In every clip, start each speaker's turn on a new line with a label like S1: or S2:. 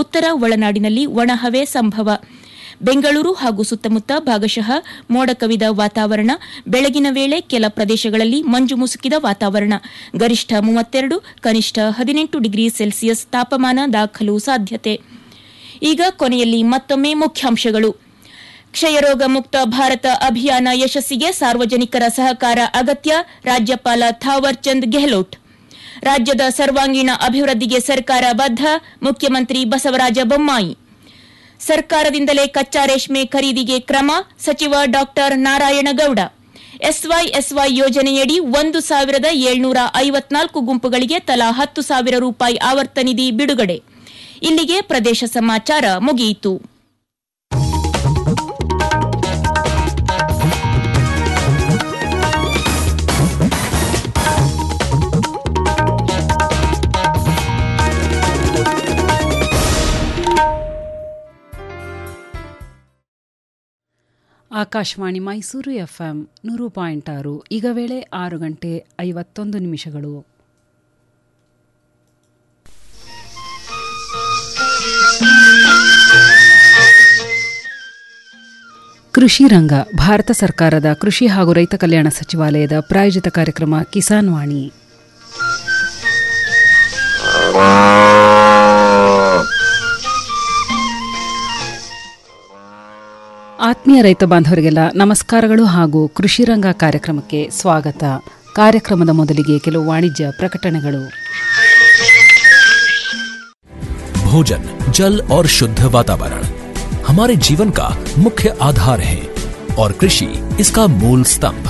S1: ಉತ್ತರ ಒಳನಾಡಿನಲ್ಲಿ ಒಣಹವೆ ಸಂಭವ ಬೆಂಗಳೂರು ಹಾಗೂ ಸುತ್ತಮುತ್ತ ಭಾಗಶಃ ಮೋಡ ಕವಿದ ವಾತಾವರಣ ಬೆಳಗಿನ ವೇಳೆ ಕೆಲ ಪ್ರದೇಶಗಳಲ್ಲಿ ಮಂಜು ಮುಸುಕಿದ ವಾತಾವರಣ ಗರಿಷ್ಠ ಮೂವತ್ತೆರಡು ಕನಿಷ್ಠ ಹದಿನೆಂಟು ಡಿಗ್ರಿ ಸೆಲ್ಸಿಯಸ್ ತಾಪಮಾನ ದಾಖಲು ಸಾಧ್ಯತೆ ಈಗ ಕೊನೆಯಲ್ಲಿ ಮತ್ತೊಮ್ಮೆ ಮುಖ್ಯಾಂಶಗಳು ಕ್ಷಯರೋಗ ಮುಕ್ತ ಭಾರತ ಅಭಿಯಾನ ಯಶಸ್ಸಿಗೆ ಸಾರ್ವಜನಿಕರ ಸಹಕಾರ ಅಗತ್ಯ ರಾಜ್ಯಪಾಲ ಥಾವರ್ ಚಂದ್ ಗೆಹ್ಲೋಟ್ ರಾಜ್ಯದ ಸರ್ವಾಂಗೀಣ ಅಭಿವೃದ್ಧಿಗೆ ಸರ್ಕಾರ ಬದ್ಧ ಮುಖ್ಯಮಂತ್ರಿ ಬಸವರಾಜ ಬೊಮ್ಮಾಯಿ ಸರ್ಕಾರದಿಂದಲೇ ಕಚ್ಚಾ ರೇಷ್ಮೆ ಖರೀದಿಗೆ ಕ್ರಮ ಸಚಿವ ಡಾ ನಾರಾಯಣಗೌಡ ಎಸ್ವೈಎಸ್ವೈ ಯೋಜನೆಯಡಿ ಒಂದು ಸಾವಿರದ ಏಳ್ನೂರ ಐವತ್ನಾಲ್ಕು ಗುಂಪುಗಳಿಗೆ ತಲಾ ಹತ್ತು ಸಾವಿರ ರೂಪಾಯಿ ಆವರ್ತ ನಿಧಿ ಬಿಡುಗಡೆ ಇಲ್ಲಿಗೆ ಪ್ರದೇಶ ಸಮಾಚಾರ ಮುಗಿಯಿತು
S2: ಆಕಾಶವಾಣಿ ಮೈಸೂರು ಎಫ್ಎಂ ನೂರು ಪಾಯಿಂಟ್ ಆರು ಈಗ ವೇಳೆ ಆರು ಗಂಟೆ ಐವತ್ತೊಂದು ನಿಮಿಷಗಳು ಕೃಷಿ ರಂಗ ಭಾರತ ಸರ್ಕಾರದ ಕೃಷಿ ಹಾಗೂ ರೈತ ಕಲ್ಯಾಣ ಸಚಿವಾಲಯದ ಪ್ರಾಯೋಜಿತ ಕಾರ್ಯಕ್ರಮ ಕಿಸಾನ್ ವಾಣಿ ಆತ್ಮೀಯ ರೈತ ಬಾಂಧವರಿಗೆಲ್ಲ ನಮಸ್ಕಾರಗಳು ಹಾಗೂ ಕೃಷಿ ರಂಗ ಕಾರ್ಯಕ್ರಮಕ್ಕೆ ಸ್ವಾಗತ ಕಾರ್ಯಕ್ರಮದ ಮೊದಲಿಗೆ ಕೆಲವು ವಾಣಿಜ್ಯ ಪ್ರಕಟಣೆಗಳು
S3: भोजन जल और शुद्ध वातावरण हमारे जीवन का मुख्य आधार है और कृषि इसका मूल स्तंभ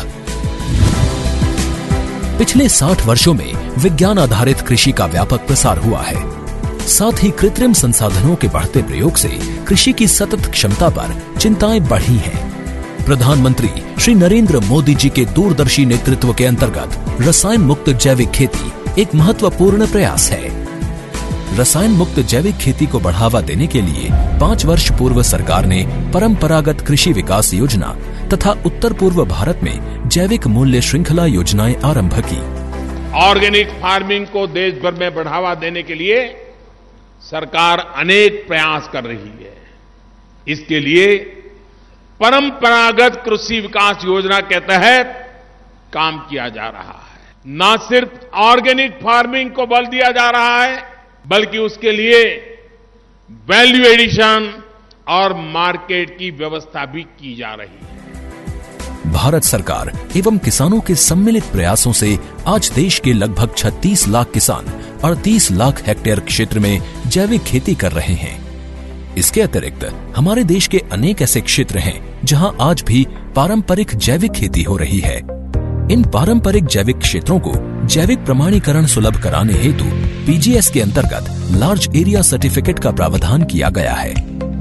S3: पिछले 60 वर्षों में विज्ञान आधारित कृषि का व्यापक प्रसार हुआ है साथ ही कृत्रिम संसाधनों के बढ़ते प्रयोग से कृषि की सतत क्षमता पर चिंताएं बढ़ी हैं। प्रधानमंत्री श्री नरेंद्र मोदी जी के दूरदर्शी नेतृत्व के अंतर्गत रसायन मुक्त जैविक खेती एक महत्वपूर्ण प्रयास है रसायन मुक्त जैविक खेती को बढ़ावा देने के लिए पाँच वर्ष पूर्व सरकार ने परंपरागत कृषि विकास योजना तथा उत्तर पूर्व भारत में जैविक मूल्य श्रृंखला योजनाएं आरंभ की
S4: ऑर्गेनिक फार्मिंग को देश भर में बढ़ावा देने के लिए सरकार अनेक प्रयास कर रही है इसके लिए परंपरागत कृषि विकास योजना के तहत काम किया जा रहा है न सिर्फ ऑर्गेनिक फार्मिंग को बल दिया जा रहा है बल्कि उसके लिए वैल्यू एडिशन और मार्केट की व्यवस्था भी की जा रही है
S3: भारत सरकार एवं किसानों के सम्मिलित प्रयासों से आज देश के लगभग 36 लाख किसान 38 लाख हेक्टेयर क्षेत्र में जैविक खेती कर रहे हैं इसके अतिरिक्त हमारे देश के अनेक ऐसे क्षेत्र हैं जहां आज भी पारंपरिक जैविक खेती हो रही है इन पारंपरिक जैविक क्षेत्रों को जैविक प्रमाणीकरण सुलभ कराने हेतु पीजीएस के अंतर्गत लार्ज एरिया सर्टिफिकेट का प्रावधान किया गया है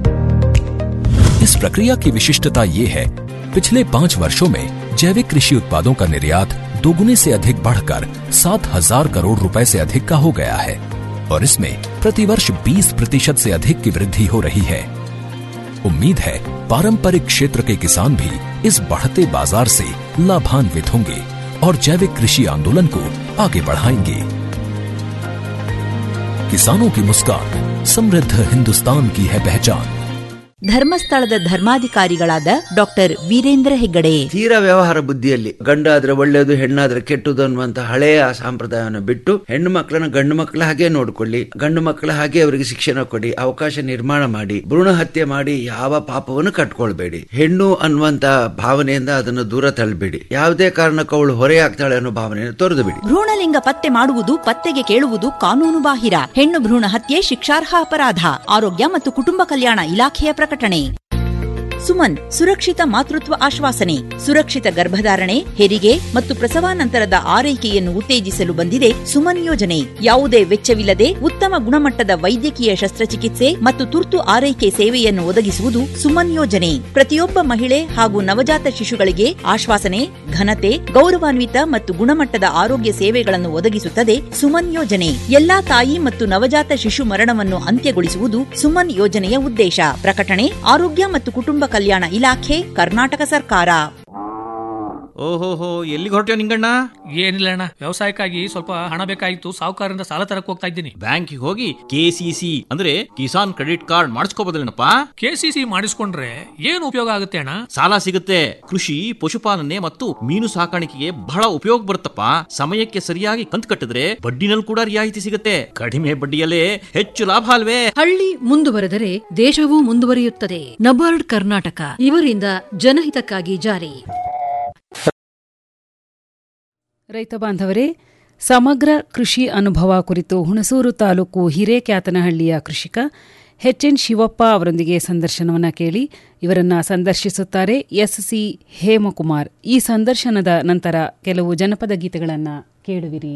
S3: इस प्रक्रिया की विशिष्टता ये है पिछले पाँच वर्षों में जैविक कृषि उत्पादों का निर्यात दोगुने से अधिक बढ़कर सात हजार करोड़ रुपए से अधिक का हो गया है और इसमें प्रतिवर्ष 20 प्रतिशत से अधिक की वृद्धि हो रही है उम्मीद है पारंपरिक क्षेत्र के किसान भी इस बढ़ते बाजार से लाभान्वित होंगे और जैविक कृषि आंदोलन को आगे बढ़ाएंगे किसानों की मुस्कान समृद्ध हिंदुस्तान की है पहचान
S5: ಧರ್ಮಸ್ಥಳದ ಧರ್ಮಾಧಿಕಾರಿಗಳಾದ ಡಾಕ್ಟರ್ ವೀರೇಂದ್ರ ಹೆಗ್ಗಡೆ
S6: ತೀರಾ ವ್ಯವಹಾರ ಬುದ್ಧಿಯಲ್ಲಿ ಗಂಡಾದ್ರೆ ಒಳ್ಳೆಯದು ಹೆಣ್ಣಾದ್ರೆ ಕೆಟ್ಟದು ಅನ್ನುವಂತ ಹಳೆಯ ಸಂಪ್ರದಾಯವನ್ನು ಬಿಟ್ಟು ಹೆಣ್ಣು ಮಕ್ಕಳನ್ನ ಗಂಡು ಮಕ್ಕಳ ಹಾಗೆ ನೋಡ್ಕೊಳ್ಳಿ ಗಂಡು ಮಕ್ಕಳ ಹಾಗೆ ಅವರಿಗೆ ಶಿಕ್ಷಣ ಕೊಡಿ ಅವಕಾಶ ನಿರ್ಮಾಣ ಮಾಡಿ ಭ್ರೂಣ ಹತ್ಯೆ ಮಾಡಿ ಯಾವ ಪಾಪವನ್ನು ಕಟ್ಕೊಳ್ಬೇಡಿ ಹೆಣ್ಣು ಅನ್ನುವಂತ ಭಾವನೆಯಿಂದ ಅದನ್ನು ದೂರ ತಳ್ಳಬೇಡಿ ಯಾವುದೇ ಕಾರಣಕ್ಕೂ ಅವಳು ಹೊರೆಯಾಗ್ತಾಳೆ ಅನ್ನೋ ಭಾವನೆಯನ್ನು ತೊರೆದು ಬಿಡಿ
S5: ಭ್ರೂಣಲಿಂಗ ಪತ್ತೆ ಮಾಡುವುದು ಪತ್ತೆಗೆ ಕೇಳುವುದು ಕಾನೂನು ಬಾಹಿರ ಹೆಣ್ಣು ಭ್ರೂಣ ಹತ್ಯೆ ಶಿಕ್ಷಾರ್ಹ ಅಪರಾಧ ಆರೋಗ್ಯ ಮತ್ತು ಕುಟುಂಬ ಕಲ್ಯಾಣ ಇಲಾಖೆಯ ಪ್ರಕಟಣೆ ಸುಮನ್ ಸುರಕ್ಷಿತ ಮಾತೃತ್ವ ಆಶ್ವಾಸನೆ ಸುರಕ್ಷಿತ ಗರ್ಭಧಾರಣೆ ಹೆರಿಗೆ ಮತ್ತು ಪ್ರಸವಾನಂತರದ ಆರೈಕೆಯನ್ನು ಉತ್ತೇಜಿಸಲು ಬಂದಿದೆ ಸುಮನ್ ಯೋಜನೆ ಯಾವುದೇ ವೆಚ್ಚವಿಲ್ಲದೆ ಉತ್ತಮ ಗುಣಮಟ್ಟದ ವೈದ್ಯಕೀಯ ಶಸ್ತ್ರಚಿಕಿತ್ಸೆ ಮತ್ತು ತುರ್ತು ಆರೈಕೆ ಸೇವೆಯನ್ನು ಒದಗಿಸುವುದು ಸುಮನ್ ಯೋಜನೆ ಪ್ರತಿಯೊಬ್ಬ ಮಹಿಳೆ ಹಾಗೂ ನವಜಾತ ಶಿಶುಗಳಿಗೆ ಆಶ್ವಾಸನೆ ಘನತೆ ಗೌರವಾನ್ವಿತ ಮತ್ತು ಗುಣಮಟ್ಟದ ಆರೋಗ್ಯ ಸೇವೆಗಳನ್ನು ಒದಗಿಸುತ್ತದೆ ಸುಮನ್ ಯೋಜನೆ ಎಲ್ಲಾ ತಾಯಿ ಮತ್ತು ನವಜಾತ ಶಿಶು ಮರಣವನ್ನು ಅಂತ್ಯಗೊಳಿಸುವುದು ಸುಮನ್ ಯೋಜನೆಯ ಉದ್ದೇಶ ಪ್ರಕಟಣೆ ಆರೋಗ್ಯ ಮತ್ತು ಕುಟುಂಬ ಕಲ್ಯಾಣ ಇಲಾಖೆ ಕರ್ನಾಟಕ ಸರ್ಕಾರ
S7: ಓಹೋಹೋ ಎಲ್ಲಿಗೆ ಹೊರಟ್ಯೋ ನಿಂಗಣ್ಣ
S8: ಏನಿಲ್ಲ ಅಣ್ಣ ವ್ಯವಸಾಯಕ್ಕಾಗಿ ಸ್ವಲ್ಪ ಹಣ ಬೇಕಾಗಿತ್ತು ಸಾಹುಕಾರರಿಂದ ಸಾಲ ತರಕ್ ಹೋಗ್ತಾ ಇದ್ದೀನಿ
S7: ಬ್ಯಾಂಕಿಗೆ ಹೋಗಿ ಕೆಸಿಸಿ ಅಂದ್ರೆ ಕಿಸಾನ್ ಕ್ರೆಡಿಟ್ ಕಾರ್ಡ್ ಮಾಡಿಸ್ಕೋಬೋದಲ್ಲೇನಪ್ಪ
S8: ಕೆಸಿಸಿ ಮಾಡಿಸ್ಕೊಂಡ್ರೆ ಏನು ಉಪಯೋಗ ಆಗುತ್ತೆ ಅಣ್ಣ
S7: ಸಾಲ ಸಿಗುತ್ತೆ ಕೃಷಿ ಪಶುಪಾಲನೆ ಮತ್ತು ಮೀನು ಸಾಕಾಣಿಕೆಗೆ ಬಹಳ ಉಪಯೋಗ ಬರುತ್ತಪ್ಪ ಸಮಯಕ್ಕೆ ಸರಿಯಾಗಿ ಕಂತು ಕಟ್ಟಿದ್ರೆ ಬಡ್ಡಿನಲ್ಲಿ ಕೂಡ ರಿಯಾಯಿತಿ ಸಿಗುತ್ತೆ ಕಡಿಮೆ ಬಡ್ಡಿಯಲ್ಲೇ ಹೆಚ್ಚು ಲಾಭ ಅಲ್ವೇ
S9: ಹಳ್ಳಿ ಮುಂದುವರೆದರೆ ದೇಶವೂ ಮುಂದುವರಿಯುತ್ತದೆ ನಬಾರ್ಡ್ ಕರ್ನಾಟಕ ಇವರಿಂದ ಜನಹಿತಕ್ಕಾಗಿ ಜಾರಿ
S2: ರೈತ ಬಾಂಧವರೇ ಸಮಗ್ರ ಕೃಷಿ ಅನುಭವ ಕುರಿತು ಹುಣಸೂರು ತಾಲೂಕು ಹಿರೇಕ್ಯಾತನಹಳ್ಳಿಯ ಕೃಷಿಕ ಎನ್ ಶಿವಪ್ಪ ಅವರೊಂದಿಗೆ ಸಂದರ್ಶನವನ್ನು ಕೇಳಿ ಇವರನ್ನ ಸಂದರ್ಶಿಸುತ್ತಾರೆ ಎಸ್ಸಿ ಹೇಮಕುಮಾರ್ ಈ ಸಂದರ್ಶನದ ನಂತರ ಕೆಲವು ಜನಪದ ಗೀತೆಗಳನ್ನು ಕೇಳುವಿರಿ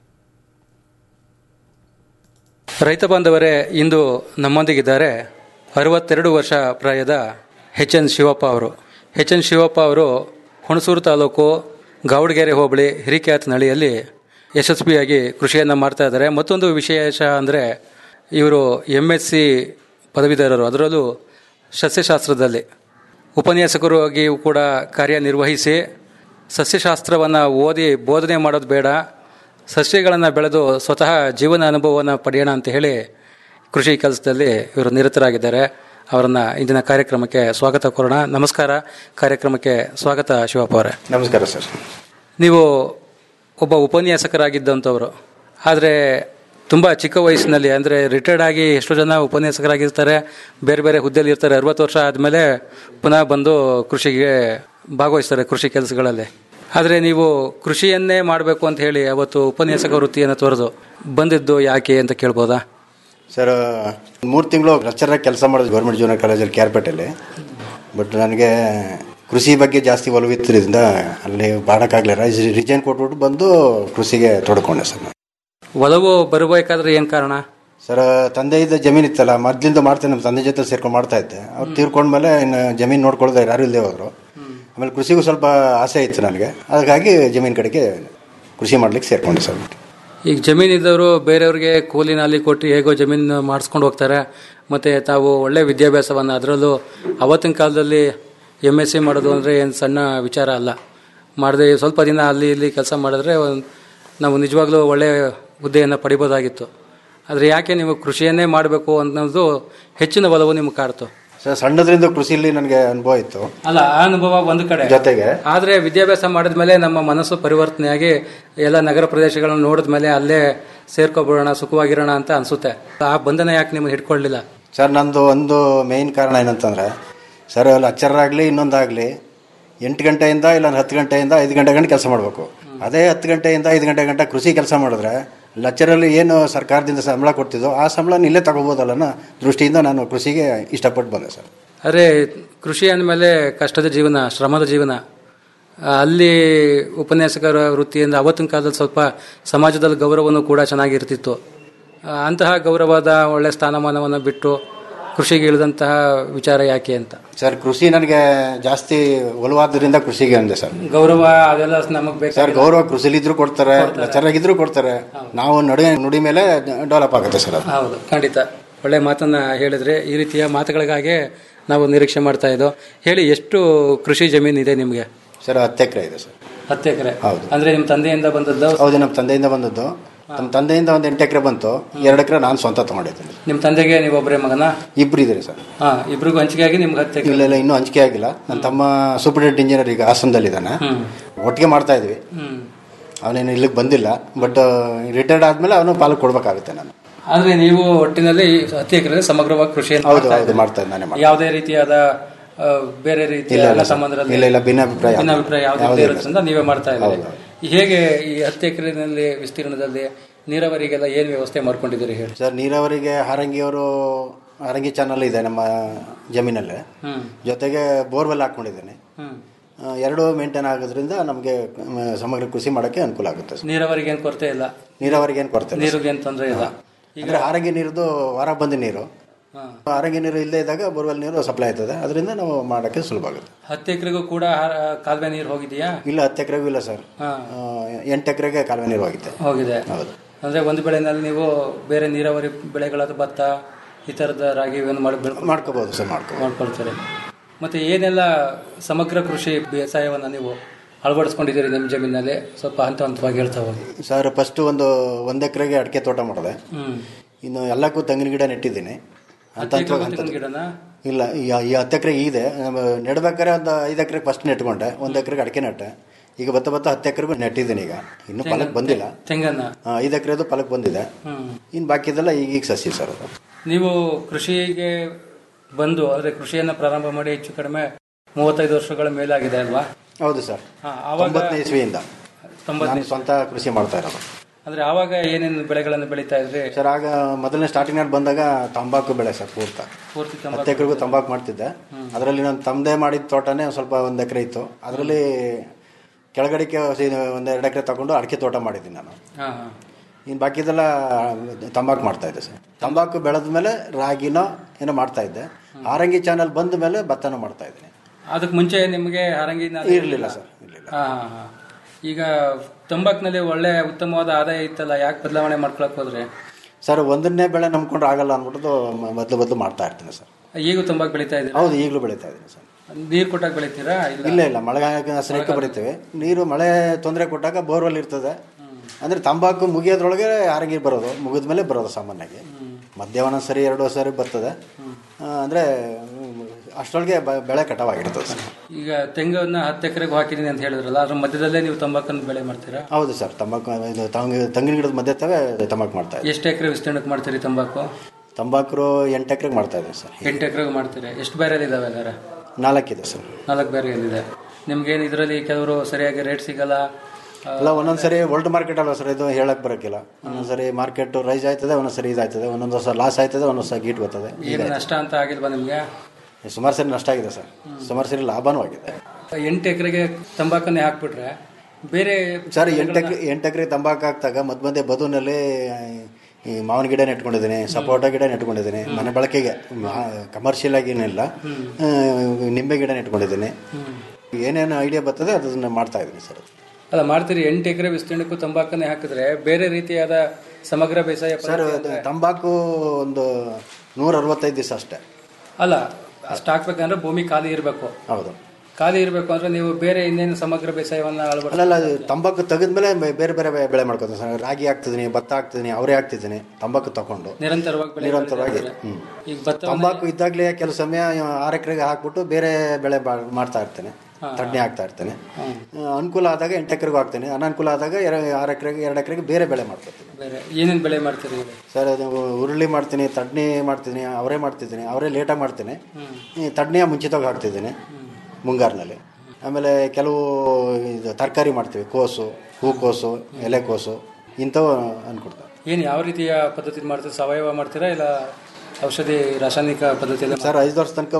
S10: ರೈತ ಬಾಂಧವರೇ ಇಂದು ನಮ್ಮೊಂದಿಗಿದ್ದಾರೆ ಅರವತ್ತೆರಡು ವರ್ಷ ಪ್ರಾಯದ ಎಚ್ ಎನ್ ಶಿವಪ್ಪ ಅವರು ಎಚ್ ಎನ್ ಶಿವಪ್ಪ ಅವರು ಹುಣಸೂರು ತಾಲೂಕು ಗಾವಡಗೆರೆ ಹೋಬಳಿ ಹಿರಿಕ್ಯಾತನಹಳ್ಳಿಯಲ್ಲಿ ಯಶಸ್ವಿಯಾಗಿ ಕೃಷಿಯನ್ನು ಮಾಡ್ತಾ ಇದ್ದಾರೆ ಮತ್ತೊಂದು ವಿಶೇಷ ಅಂದರೆ ಇವರು ಎಮ್ ಎಸ್ ಸಿ ಪದವೀಧರರು ಅದರಲ್ಲೂ ಸಸ್ಯಶಾಸ್ತ್ರದಲ್ಲಿ ಉಪನ್ಯಾಸಕರಾಗಿಯೂ ಕೂಡ ಕಾರ್ಯನಿರ್ವಹಿಸಿ ಸಸ್ಯಶಾಸ್ತ್ರವನ್ನು ಓದಿ ಬೋಧನೆ ಮಾಡೋದು ಬೇಡ ಸಸ್ಯಗಳನ್ನು ಬೆಳೆದು ಸ್ವತಃ ಜೀವನ ಅನುಭವವನ್ನು ಪಡೆಯೋಣ ಅಂತ ಹೇಳಿ ಕೃಷಿ ಕೆಲಸದಲ್ಲಿ ಇವರು ನಿರತರಾಗಿದ್ದಾರೆ ಅವರನ್ನು ಇಂದಿನ ಕಾರ್ಯಕ್ರಮಕ್ಕೆ ಸ್ವಾಗತ ಕೋರೋಣ ನಮಸ್ಕಾರ ಕಾರ್ಯಕ್ರಮಕ್ಕೆ ಸ್ವಾಗತ ಶಿವಪ್ಪ ಅವರೇ
S11: ನಮಸ್ಕಾರ ಸರ್
S10: ನೀವು ಒಬ್ಬ ಉಪನ್ಯಾಸಕರಾಗಿದ್ದಂಥವರು ಆದರೆ ತುಂಬ ಚಿಕ್ಕ ವಯಸ್ಸಿನಲ್ಲಿ ಅಂದರೆ ರಿಟೈರ್ಡ್ ಆಗಿ ಎಷ್ಟೋ ಜನ ಉಪನ್ಯಾಸಕರಾಗಿರ್ತಾರೆ ಬೇರೆ ಬೇರೆ ಹುದ್ದೆಯಲ್ಲಿ ಇರ್ತಾರೆ ಅರವತ್ತು ವರ್ಷ ಆದಮೇಲೆ ಪುನಃ ಬಂದು ಕೃಷಿಗೆ ಭಾಗವಹಿಸ್ತಾರೆ ಕೃಷಿ ಕೆಲಸಗಳಲ್ಲಿ ಆದರೆ ನೀವು ಕೃಷಿಯನ್ನೇ ಮಾಡಬೇಕು ಅಂತ ಹೇಳಿ ಅವತ್ತು ಉಪನ್ಯಾಸಕ ವೃತ್ತಿಯನ್ನು ತೋರಿದು ಬಂದಿದ್ದು ಯಾಕೆ ಅಂತ ಕೇಳ್ಬೋದಾ
S11: ಸರ್ ಮೂರು ತಿಂಗಳು ಲೆಕ್ಚರಾಗಿ ಕೆಲಸ ಮಾಡಿದೆ ಗೌರ್ಮೆಂಟ್ ಜೂನಿಯರ್ ಕಾಲೇಜಲ್ಲಿ ಕ್ಯಾರ್ಪೇಟೆಲ್ಲಿ ಬಟ್ ನನಗೆ ಕೃಷಿ ಬಗ್ಗೆ ಜಾಸ್ತಿ ಒಲವಿದ್ದರಿಂದ ಅಲ್ಲಿ ಮಾಡೋಕ್ಕಾಗಲಿಲ್ಲ ರಿಜೈನ್ ಕೊಟ್ಬಿಟ್ಟು ಬಂದು ಕೃಷಿಗೆ ತೊಡ್ಕೊಂಡೆ ಸರ್ ನಾನು.
S10: ಒಲವು ಬರಬೇಕಾದ್ರೆ ಏನು ಕಾರಣ
S11: ಸರ್ ತಂದೆ ಇದ್ದ ಜಮೀನು ಇತ್ತಲ್ಲ ಮೊದ್ಲಿಂದ ಮಾಡ್ತೇನೆ ನಮ್ಮ ತಂದೆ ಜೊತೆ ಸೇರ್ಕೊಂಡು ಮಾಡ್ತಾ ಇದ್ದೆ ಅವ್ರು ತೀರ್ಕೊಂಡ್ಮೇಲೆ ಇನ್ನು ಜಮೀನು ನೋಡ್ಕೊಳ್ದೆ ಯಾರು ಇಲ್ಲದೆ ಹೋದ್ರು ಆಮೇಲೆ ಕೃಷಿಗೂ ಸ್ವಲ್ಪ ಆಸೆ ಇತ್ತು ನನಗೆ ಅದಕ್ಕಾಗಿ ಜಮೀನು ಕಡೆಗೆ ಕೃಷಿ ಮಾಡ್ಲಿಕ್ಕೆ ಸೇರ್ಕೊಂಡೆ ಸರ್
S10: ಈಗ ಜಮೀನಿದ್ದವರು ಬೇರೆಯವ್ರಿಗೆ ಕೂಲಿನಲ್ಲಿ ಕೊಟ್ಟು ಹೇಗೋ ಜಮೀನು ಮಾಡಿಸ್ಕೊಂಡು ಹೋಗ್ತಾರೆ ಮತ್ತು ತಾವು ಒಳ್ಳೆ ವಿದ್ಯಾಭ್ಯಾಸವನ್ನು ಅದರಲ್ಲೂ ಅವತ್ತಿನ ಕಾಲದಲ್ಲಿ ಎಮ್ ಎಸ್ ಸಿ ಮಾಡೋದು ಅಂದರೆ ಏನು ಸಣ್ಣ ವಿಚಾರ ಅಲ್ಲ ಮಾಡದೆ ಸ್ವಲ್ಪ ದಿನ ಅಲ್ಲಿ ಇಲ್ಲಿ ಕೆಲಸ ಮಾಡಿದ್ರೆ ಒಂದ್- ನಾವು ನಿಜವಾಗ್ಲೂ ಒಳ್ಳೆ ಹುದ್ದೆಯನ್ನು ಪಡಿಬೋದಾಗಿತ್ತು ಆದರೆ ಯಾಕೆ ನೀವು ಕೃಷಿಯನ್ನೇ ಮಾಡಬೇಕು ಅನ್ನೋದು ಹೆಚ್ಚಿನ ಒಲವು ನಿಮ್ಗೆ ಕಾಡ್ತು
S11: ಸರ್ ಸಣ್ಣದ್ರಿಂದ ಕೃಷಿಲಿ ನನಗೆ ಅನುಭವ ಇತ್ತು
S10: ಅಲ್ಲ ಆ ಅನುಭವ ಒಂದು ಕಡೆ
S11: ಜೊತೆಗೆ
S10: ಆದರೆ ವಿದ್ಯಾಭ್ಯಾಸ ಮಾಡಿದ್ಮೇಲೆ ನಮ್ಮ ಮನಸ್ಸು ಪರಿವರ್ತನೆಯಾಗಿ ಎಲ್ಲ ನಗರ ಪ್ರದೇಶಗಳನ್ನು ನೋಡಿದ್ಮೇಲೆ ಅಲ್ಲೇ ಸೇರ್ಕೊಬಿಡೋಣ ಸುಖವಾಗಿರೋಣ ಅಂತ ಅನಿಸುತ್ತೆ ಆ ಬಂಧನ ಯಾಕೆ ನಿಮ್ಗೆ ಹಿಡ್ಕೊಳ್ಳಿಲ್ಲ
S11: ಸರ್ ನಂದು ಒಂದು ಮೇಯ್ನ್ ಕಾರಣ ಏನಂತಂದರೆ ಸರ್ ಲೆಕ್ಚರಾಗಲಿ ಇನ್ನೊಂದಾಗಲಿ ಎಂಟು ಗಂಟೆಯಿಂದ ಇಲ್ಲ ಹತ್ತು ಗಂಟೆಯಿಂದ ಐದು ಗಂಟೆ ಗಂಟೆ ಕೆಲಸ ಮಾಡಬೇಕು ಅದೇ ಹತ್ತು ಗಂಟೆಯಿಂದ ಐದು ಗಂಟೆ ಗಂಟೆ ಕೃಷಿ ಕೆಲಸ ಮಾಡಿದ್ರೆ ಲೆಕ್ಚರಲ್ಲಿ ಏನು ಸರ್ಕಾರದಿಂದ ಸಂಬಳ ಕೊಡ್ತಿದ್ದೋ ಆ ಸಂಬಳನ ಇಲ್ಲೇ ತಗೋಬೋದಲ್ಲ ಅನ್ನೋ ದೃಷ್ಟಿಯಿಂದ ನಾನು ಕೃಷಿಗೆ ಇಷ್ಟಪಟ್ಟು ಬಂದೆ ಸರ್
S10: ಅರೆ ಕೃಷಿ ಅಂದಮೇಲೆ ಕಷ್ಟದ ಜೀವನ ಶ್ರಮದ ಜೀವನ ಆ, ಅಲ್ಲಿ ಉಪನ್ಯಾಸಕರ ವೃತ್ತಿಯಿಂದ ಅವತ್ತಿನ ಕಾಲದಲ್ಲಿ ಸ್ವಲ್ಪ ಸಮಾಜದಲ್ಲಿ ಗೌರವನೂ ಕೂಡ ಚೆನ್ನಾಗಿರ್ತಿತ್ತು ಆ, ಅಂತಹ ಗೌರವದ ಒಳ್ಳೆ ಸ್ಥಾನಮಾನವನ್ನು ಬಿಟ್ಟು ಕೃಷಿಗೆ ಇಳಿದಂತಹ ವಿಚಾರ ಯಾಕೆ ಅಂತ
S11: ಸರ್ ಕೃಷಿ ನನಗೆ ಜಾಸ್ತಿ ಒಲವಾದ್ರಿಂದ ಕೃಷಿಗೆ ಅಂದೆ ಸರ್
S10: ಗೌರವ ಅದೆಲ್ಲ ನಮಗೆ ಬೇಕು
S11: ಸರ್ ಗೌರವ ಕೃಷಿಲಿದ್ರು ಕೊಡ್ತಾರೆ ಲೆಕ್ಚರಾಗಿದ್ರು ಕೊಡ್ತಾರೆ ನಾವು ನಡುವೆ ನುಡಿ ಮೇಲೆ ಡೆವಲಪ್ ಆಗುತ್ತೆ ಸರ್ ಅದು
S10: ಹೌದು ಖಂಡಿತ ಒಳ್ಳೆ ಮಾತನ್ನ ಹೇಳಿದ್ರೆ ಈ ರೀತಿಯ ಮಾತುಗಳಿಗಾಗೆ ನಾವು ನಿರೀಕ್ಷೆ ಮಾಡ್ತಾ ಇದ್ದೋ ಹೇಳಿ ಎಷ್ಟು ಕೃಷಿ ಜಮೀನು ಇದೆ ನಿಮಗೆ
S11: ಸರ್ ಹತ್ತು ಎಕರೆ ಇದೆ ಸರ್
S10: ಹತ್ತು ಎಕರೆ
S11: ಹೌದು
S10: ಅಂದ್ರೆ ನಿಮ್ಮ ತಂದೆಯಿಂದ ಬಂದದ್ದು
S11: ಹೌದು ನಮ್ಮ ತಂದೆಯಿಂದ ಬಂದದ್ದು ನಮ್ಮ ತಂದೆಯಿಂದ ಒಂದು ಎಂಟು ಎಕರೆ ಬಂತು ಎರಡು ಎಕರೆ ನಾನು ಸ್ವಂತ ತಗೊಂಡಿದ್ದೀನಿ
S10: ನಿಮ್ಮ ತಂದೆಗೆ ನೀವು ಒಬ್ಬರೇ ಮಗನ
S11: ಇಬ್ರು ಇದ್ದೀರಿ ಸರ್
S10: ಹಾ ಇಬ್ರಿಗೂ ಹಂಚಿಕೆಯಾಗಿ ನಿಮ್ಗೆ ಹತ್ತು ಎಕರೆ
S11: ಇಲ್ಲ ಇಲ್ಲ ಇನ್ನೂ ಹಂಚಿಕೆ ಆಗಿಲ್ಲ ನನ್ನ ತಮ್ಮ ಸೂಪರ್ಡೆಂಟ್ ಇಂಜಿನಿಯರ್ ಈಗ ಹಾಸನದಲ್ಲಿದ್ದಾನೆ ಒಟ್ಟಿಗೆ ಮಾಡ್ತಾ ಇದ್ವಿ
S10: ಹ್ಮ್
S11: ಅವನೇನು ಇಲ್ಲಿಗೆ ಬಂದಿಲ್ಲ ಬಟ್ ರಿಟೈರ್ಡ್ ಆದ್ಮೇಲೆ ಅವನು ಪಾಲು ಕೊಡ್ಬೇಕಾಗುತ್ತೆ ನಾನು
S10: ಆದ್ರೆ ನೀವು ಒಟ್ಟಿನಲ್ಲಿ ಈ ಹತ್ತು ಎಕರೆ ಸಮಗ್ರವಾಗಿ ಕೃಷಿಯನ್ನು
S11: ಹೌದು
S10: ಮಾಡ್ತಾ
S11: ಹೌದು
S10: ಇದ್ದೀರಿ.
S11: ಮಾಡ್ತಾ ಇದ್ದಾನೆ ಮಾಡ್ತಾ
S10: ಯಾವುದೇ ರೀತಿಯಾದ ಆ, ಬೇರೆ ರೀತಿಯ
S11: ಇಲ್ಲ, ಇಲ್ಲ
S10: ಅಲ್ಲ
S11: ಸರ್.
S10: ಸಂಬಂಧದಲ್ಲಿ
S11: ಇಲ್ಲ, ಇಲ್ಲ, ಭಿನ್ನಾಭಿಪ್ರಾಯ ಯಾವ್ದು-
S10: ಭಿನ್ನಾಭಿಪ್ರಾಯ ಯಾವುದೇ
S11: ಯಾವುದೇ ಇಲ್ಲ
S10: ಇರೋದ್ರಿಂದ ನೀವೇ ಮಾಡ್ತಾ ಇದ್ದೀರಿ ಹೇಗೆ ಈ ಹತ್ತು ಎಕರೆನಲ್ಲಿ ವಿಸ್ತೀರ್ಣದಲ್ಲಿ ನೀರಾವರಿಗೆಲ್ಲ ಏನು ವ್ಯವಸ್ಥೆ ಮಾಡ್ಕೊಂಡಿದ್ದೀರಿ ಹೇಳಿ
S11: ಸರ್ ನೀರಾವರಿಗೆ ಹಾರಂಗಿಯವರು ಹಾರಂಗಿ ಚಾನಲ್ ಇದೆ ನಮ್ಮ ಜಮೀನಲ್ಲಿ
S10: ಹ್ಮ್
S11: ಜೊತೆಗೆ ಬೋರ್ವೆಲ್ ಹಾಕೊಂಡಿದ್ದೇನೆ
S10: ಹ್ಮ್
S11: ಆ, ಎರಡು ಮೇಂಟೈನ್ ಆಗೋದ್ರಿಂದ ನಮಗೆ ಮ, ಸಮಗ್ರ ಕೃಷಿ ಮಾಡೋಕ್ಕೆ ಅನುಕೂಲ ಆಗುತ್ತೆ ಸರ್
S10: ನೀರಾವರಿಗೆ ಏನು ಕೊರತೆ ಇಲ್ಲ
S11: ನೀರಾವರಿಗೆ ಏನು ಕೊಡ್ತೇನೆ
S10: ನೀರಿಗೆ ಏನು ತೊಂದರೆ ಇಲ್ಲ
S11: ಅಂದ್ರೆ ಹಾರಂಗಿ ನೀರ್ದು ವಾರ ಬಂದ ನೀರು
S10: ಹಾ.
S11: ಹಾರಂಗಿ ನೀರು ಇಲ್ಲದೆ ಇದ್ದಾಗ ಬೋರ್ವೆಲ್ ನೀರು ಸಪ್ಲೈ ಆಯ್ತದೆ ಅದರಿಂದ ನಾವು ಮಾಡೋಕ್ಕೆ ಸುಲಭ ಆಗುತ್ತೆ
S10: ಹತ್ತು ಎಕರೆಗೂ ಕೂಡ ಆ, ಕಾಲುವೆ ನೀರು ಹೋಗಿದೆಯಾ
S11: ಇಲ್ಲ ಹತ್ತು ಎಕರೆಗೂ ಇಲ್ಲ ಸರ್
S10: ಹಾ.
S11: ಎಂಟು ಎಕರೆಗೆ ಕಾಲುವೆ ನೀರು ಹೋಗಿದೆ
S10: ಹೋಗಿದೆ
S11: ಹೌದು
S10: ಅಂದ್ರೆ ಒಂದು ಬೆಳೆನಲ್ಲಿ ನೀವು ಬೇರೆ ನೀರಾವರಿ ಬೆಳೆಗಳಾದ ಭತ್ತ ಈ ಥರದ ರಾಗಿ ಇವನ್ನು ಮಾಡಿ ಬೆಳ್ಕೊ-
S11: ಮಾಡ್ಕೋಬಹುದು ಸರ್ ಮಾಡ್ಕೋ
S10: ಮಾಡ್ಕೊಳ್ತಾರೆ ಮತ್ತೆ ಏನೆಲ್ಲ ಸಮಗ್ರ ಕೃಷಿ ಬೇಸಾಯವನ್ನು ನೀವು ಅಳವಡಿಸ್ಕೊಂಡಿದ್ದೀರಿ ನಿಮ್ಮ ಜಮೀನಲ್ಲಿ ಸ್ವಲ್ಪ ಹಂತ ಹಂತವಾಗಿ ಹೇಳ್ತಾ ಹೋಗಿ
S11: ಸರ್ ಫಸ್ಟ್ ಒಂದು ಒಂದು ಎಕರೆಗೆ ಅಡಿಕೆ ತೋಟ ಮಾಡಿದೆ
S10: ಹ್ಮ್
S11: ಇನ್ನು ಎಲ್ಲಕ್ಕೂ ತೆಂಗಿನ ಗಿಡ ನೆಟ್ಟಿದ್ದೀನಿ ಹಂತ
S10: ಹತ್ತು ಎಕರೆಗೂ
S11: ಹಂತವಾಗಿ
S10: ತೆಂಗಿನ
S11: ಹಂತವಾಗಿ.
S10: ಗಿಡನ
S11: ಇಲ್ಲ ಈ ಈ ಹತ್ತು ಎಕರೆ ಇದೆ ನಮ್ಮ ನೆಡ್ಬೇಕಾದ್ರೆ ಒಂದು ಐದು ಎಕರೆಗೆ ಫಸ್ಟ್ ನೆಟ್ಕೊಂಡೆ ಒಂದು ಎಕರೆಗೆ ಅಡಿಕೆ ನೆಟ್ಟೆ ಈಗ ಬತ್ತ ಬತ್ತ ಹತ್ತು ಎಕರೆಗೂ ನೆಟ್ಟಿದ್ದೀನಿ ಈಗ ಇನ್ನು ಫಲಕ್ಕೆ ಬಂದಿಲ್ಲ
S10: ತೆಂಗನ್ನ
S11: ಆ, ಐದು ಎಕರೆದು ಫಲಕ್ಕೆ ಬಂದಿದೆ
S10: ಹ್ಮ್
S11: ಇನ್ನು ಬಾಕಿದೆಲ್ಲ ಈಗೀಗ ಸಸಿ ಸರ್ ಅದು
S10: ನೀವು ಕೃಷಿಗೆ ಬಂದು ಅಂದ್ರೆ ಕೃಷಿಯನ್ನ ಪ್ರಾರಂಭ ಮಾಡಿ ಹೆಚ್ಚು ಕಡಿಮೆ ಮೂವತ್ತೈದು ವರ್ಷಗಳ ಮೇಲಾಗಿದೆ ಅಲ್ವಾ
S11: ಹೌದು ಸರ್
S10: ಹಾ, ಆವಾಗ
S11: ತೊಂಬತ್ತನೇ ಇಸ್ವಿಯಿಂದ
S10: ತೊಂಬತ್ತನೇ
S11: ನಾನು ಸ್ವಂತ ಕೃಷಿ ಮಾಡ್ತಾ ಇರೋದು
S10: ಅಂದ್ರೆ ಆವಾಗ ಏನೇನು ಬೆಳೆಗಳನ್ನು ಬೆಳೀತಾ ಇದ್ರಿ
S11: ಸರ್ ಆಗ ಮೊದಲನೇ ಸ್ಟಾರ್ಟಿಂಗ್ ಬಂದಾಗ ತಂಬಾಕು ಬೆಳೆ ಸರ್ ಪೂರ್ತ
S10: ಪೂರ್ತಿ
S11: ಹತ್ತು
S10: ತಂಬಾಕು
S11: ಎಕರೆಗೂ ತಂಬಾಕು ಮಾಡ್ತಿದ್ದೆ ಅದರಲ್ಲಿ ನಾನು ತಮ್ಮದೇ ಮಾಡಿದ ತೋಟನೇ ಒಂದ್ ಸ್ವಲ್ಪ ಒಂದು ಎಕರೆ ಇತ್ತು ಅದರಲ್ಲಿ ಕೆಳಗಡೆಗೆ ಒಂದು ಎರಡು ಎಕರೆ ತಗೊಂಡು ಅಡಿಕೆ ತೋಟ ಮಾಡಿದ್ದೀನಿ ನಾನು
S10: ಹಾ ಹಾ
S11: ಇನ್ನು ಬಾಕಿದೆಲ್ಲ ತಂಬಾಕು ಮಾಡ್ತಾ ಇದ್ದೆ ಸರ್ ತಂಬಾಕು ಬೆಳೆದ ಮೇಲೆ ರಾಗಿನೋ ಏನೋ ಮಾಡ್ತಾ ಇದ್ದೆ ಆರಂಗಿ ಚಾನಲ್ ಬಂದ ಮೇಲೆ ಭತ್ತನೂ ಮಾಡ್ತಾ ಇದ್ದೀನಿ
S10: ಅದಕ್ಕೆ ಮುಂಚೆ ನಿಮಗೆ ಹಾರಂಗಿ
S11: ಇರಲಿಲ್ಲ ಸರ್ ಇರಲಿಲ್ಲ
S10: ಹಾ ಹಾ ಹಾ ಈಗ ತಂಬಾಕ್ನಲ್ಲಿ ಒಳ್ಳೆ ಉತ್ತಮವಾದ ಆದಾಯ ಇತ್ತಲ್ಲ ಯಾಕೆ ಬದಲಾವಣೆ ಮಾಡ್ಕೊಳಕ್ ಹೋದ್ರೆ
S11: ಸರ್ ಒಂದನ್ನೇ ಬೆಳೆ ನಂಬ್ಕೊಂಡ್ರೆ ಆಗಲ್ಲ ಅಂದ್ಬಿಟ್ಟು ಮೊದಲು ಮೊದಲು ಮಾಡ್ತಾ ಇರ್ತೀನಿ ಸರ್
S10: ಈಗೂ ತಂಬಾಕ್ ಬೆಳೀತಾ ಇದ್ದೀರಾ
S11: ಹೌದು ಈಗಲೂ ಬೆಳೀತಾ ಇದ್ದೀನಿ ಸರ್
S10: ನೀರ್ ಕೊಟ್ಟಾಗ ಬೆಳಿತೀರಾ ಇಲ್ಲ
S11: ಇಲ್ಲ ಇಲ್ಲ ಮಳೆಗಾಲ ಸರಿಕೆ ಬರೀತೇವೆ ನೀರು ಮಳೆ ತೊಂದರೆ ಕೊಟ್ಟಾಗ ಬೋರ್ವೆಲ್ ಇರ್ತದೆ ಅಂದ್ರೆ ತಂಬಾಕು ಮುಗಿಯೋದ್ರೊಳಗೆ ಆರಂಗಿ ಬರೋದು ಮುಗಿದ ಮೇಲೆ ಬರೋದು ಸಾಮಾನ್ಯವಾಗಿ ಮಧ್ಯಾಹ್ನ ಸರಿ ಎರಡು ಸರಿ ಬರ್ತದೆ ಆ, ಅಂದ್ರೆ ಹ್ಮ್, ಅಷ್ಟರೊಳಗೆ ಬ- ಬೆಳೆ ಕಟಾವಾಗಿರ್ತದೆ ಸರ್
S10: ಈಗ ತೆಂಗನ್ನ ಹತ್ತು ಎಕರೆಗೆ ಹಾಕಿದೀನಿ ಅಂತ ಹೇಳಿದ್ರಲ್ಲ ಅದ್ರ ಮಧ್ಯದಲ್ಲೇ ನೀವು ತಂಬಾಕನ್ನು ಬೆಳೆ ಮಾಡ್ತೀರಾ
S11: ಹೌದು ಸರ್ ತಂಬಾಕು ಇದು ತಂಗ- ತೆಂಗಿನ ಗಿಡದ ಮಧ್ಯೆ ತವೆ ತಂಬಾಕು ಮಾಡ್ತಾ ಇದ್ದೀವಿ
S10: ಎಷ್ಟು ಎಕರೆ ವಿಸ್ತೀರ್ಣಕ್ಕೆ ಮಾಡ್ತೀರಿ ತಂಬಾಕು
S11: ತಂಬಾಕು ಎಂಟು ಎಕರೆಗೆ ಮಾಡ್ತಾ ಇದ್ದೀವಿ ಸರ್
S10: ಎಂಟು ಎಕರೆಗೆ ಮಾಡ್ತೀರಿ ಎಷ್ಟು ಬೇರೆ ಇದಾವೆ ಅದರ
S11: ನಾಲ್ಕಿದೆ ಸರ್
S10: ನಾಲ್ಕು ಬೇರೆ ಇದೆ ನಿಮ್ಗೇನು ಇದರಲ್ಲಿ ಕೆಲವರು ಸರಿಯಾಗಿ ರೇಟ್ ಸಿಗಲ್ಲ ಆ,
S11: ಅಲ್ಲ ಒಂದೊಂದ್ಸರಿ ವರ್ಲ್ಡ್ ಮಾರ್ಕೆಟ್ ಅಲ್ವಾ ಸರ್ ಇದು ಹೇಳಕ್ ಬರೋಕ್ಕಿಲ್ಲ ಒಂದೊಂದ್ಸರಿ ಮಾರ್ಕೆಟ್ ರೈಸ್ ಆಯ್ತದೆ ಒಂದೊಂದ್ಸರಿ ಇದಾಯ್ತದೆ ಒಂದೊಂದು ವರ್ಷ ಲಾಸ್ ಆಯ್ತದೆ ಒಂದೊಂದು ವರ್ಷ ಗೀಟ್ ಬರ್ತದೆ
S10: ಏನು ನಷ್ಟ ಅಂತ ಆಗಿಲ್ವಾ ನಿಮ್ಗೆ
S11: ಸುಮಾರು ಸರಿ ನಷ್ಟ ಆಗಿದೆ ಸರ್ ಸುಮಾರು ಸರಿ ಲಾಭನೂ ಆಗಿದೆ
S10: ಎಂಟು ಎಕರೆಗೆ ತಂಬಾಕನ್ನೇ ಹಾಕ್ಬಿಟ್ರೆ ಬೇರೆ
S11: ಸರ್ ಎಂಟು ಎಕರೆ ಎಂಟು ಎಕರೆ ತಂಬಾಕು ಹಾಕ್ದಾಗ ಮಧ್ಯ ಮಧ್ಯೆ ಬದುನಲ್ಲಿ ಈ ಮಾವಿನ ಗಿಡ ನೆಟ್ಕೊಂಡಿದ್ದೀನಿ ಸಪೋಟ ಗಿಡ ನೆಟ್ಕೊಂಡಿದ್ದೀನಿ ಮನೆ ಬಳಕೆಗೆ ಕಮರ್ಷಿಯಲ್ ಆಗಿ ಏನಿಲ್ಲ ಆ, ನಿಂಬೆ ಗಿಡ ನೆಟ್ಕೊಂಡಿದ್ದೀನಿ ಏನೇನು ಐಡಿಯಾ ಬರ್ತದೆ ಅದನ್ನ ಮಾಡ್ತಾ ಇದ್ದೀನಿ ಸರ್
S10: ಅಲ್ಲ ಮಾಡ್ತೀರಿ ಎಂಟು ಎಕರೆ ವಿಸ್ತೀರ್ಣಕ್ಕೂ ತಂಬಾಕನ್ನೇ ಹಾಕಿದ್ರೆ ಬೇರೆ ರೀತಿಯಾದ ಸಮಗ್ರ ಬೇಸಾಯ
S11: ಸರ್
S10: ಪದ್ಧತಿ
S11: ಅದು
S10: ಅಂದ್ರೆ-
S11: ತಂಬಾಕು ಒಂದು ನೂರ ಅರವತ್ತೈದು ದಿವಸ ಅಷ್ಟೇ
S10: ಅಲ್ಲ ಅಷ್ಟು ಹಾಕ್ಬೇಕಂದ್ರೆ ಭೂಮಿ ಖಾಲಿ ಇರಬೇಕು
S11: ಹೌದು
S10: ಖಾಲಿ ಇರಬೇಕು ಅಂದ್ರೆ ನೀವು ಬೇರೆ ಇನ್ನೇನು ಸಮಗ್ರ ಬೇಸಾಯವನ್ನ ಅಳವಡಿಸ
S11: ಅಲ್ಲಲ್ಲ ಅದು ತಂಬಾಕು ತೆಗೆದ್ಮೇಲೆ ಬೇರೆ ಬೇರೆ ಬೆ- ಬೆಳೆ ಮಾಡ್ಕೊತೀನಿ ಸರ್ ರಾಗಿ ಹಾಕ್ತಿದ್ದೀನಿ ಭತ್ತ ಹಾಕ್ತಿದ್ದೀನಿ ಅವರೇ ಹಾಕ್ತಿದ್ದೀನಿ ತಂಬಾಕು ತಗೊಂಡು
S10: ನಿರಂತರವಾಗಿ ಬೆಳೆ
S11: ನಿರಂತರವಾಗಿ
S10: ಬೆಳೀತಾ
S11: ಹ್ಮ್.
S10: ಈಗ ಭತ್ತ
S11: ತಂಬಾಕು ಇದ್ದಾಗಲೇ ಕೆಲವು ಸಮಯ ಆರು ಎಕರೆಗೆ ಹಾಕ್ಬಿಟ್ಟು ಬೇರೆ ಬೆಳೆ ಬಾ- ಮಾಡ್ತಾ ಇರ್ತೇನೆ ತಡ್ನಿ ಹಾಕ್ತಾ ಇರ್ತೇನೆ ಆ, ಅನುಕೂಲ ಆದಾಗ ಎಂಟು ಎಕರೆಗೂ ಹಾಕ್ತೇನೆ ಅನನುಕೂಲ ಆದಾಗ ಎರ- ಆರು ಎಕರೆಗೆ ಎರಡು ಎಕರೆಗೆ ಬೇರೆ ಬೆಳೆ ಮಾಡ್ಕೊತೀನಿ
S10: ಬೇರೆ ಏನೇನು ಬೆಳೆ ಮಾಡ್ತೀರಿ ಈಗ?
S11: ಸರ್ ಅದು ಉರುಳಿ ಮಾಡ್ತೀನಿ ತಡ್ನಿ ಮಾಡ್ತೀನಿ ಅವರೇ ಮಾಡ್ತಿದ್ದೀನಿ ಅವರೇ ಲೇಟಾಗಿ ಮಾಡ್ತೀನಿ ಈ ತಡ್ನಿಯ ಮುಂಚಿತವಾಗಿ ಹಾಕ್ತಿದ್ದೀನಿ ಮುಂಗಾರಿನಲ್ಲಿ ಆಮೇಲೆ ಕೆಲವು ಇದು ತರಕಾರಿ ಮಾಡ್ತೀವಿ ಕೋಸು ಹೂಕೋಸು ಎಲೆಕೋಸು ಇಂಥವು ಅನ್ಕೊಡ್ತಾರೆ
S10: ಏನು ಯಾವ ರೀತಿಯ ಪದ್ಧತಿ ಮಾಡ್ತೀರಾ ಸಾವಯವ ಮಾಡ್ತೀರಾ ಇಲ್ಲ ಔಷಧಿ ರಾಸಾಯನಿಕ ಪದ್ಧತಿಯಲ್ಲಿ
S11: ಸರ್ ಐದು ವರ್ಷ ತನಕ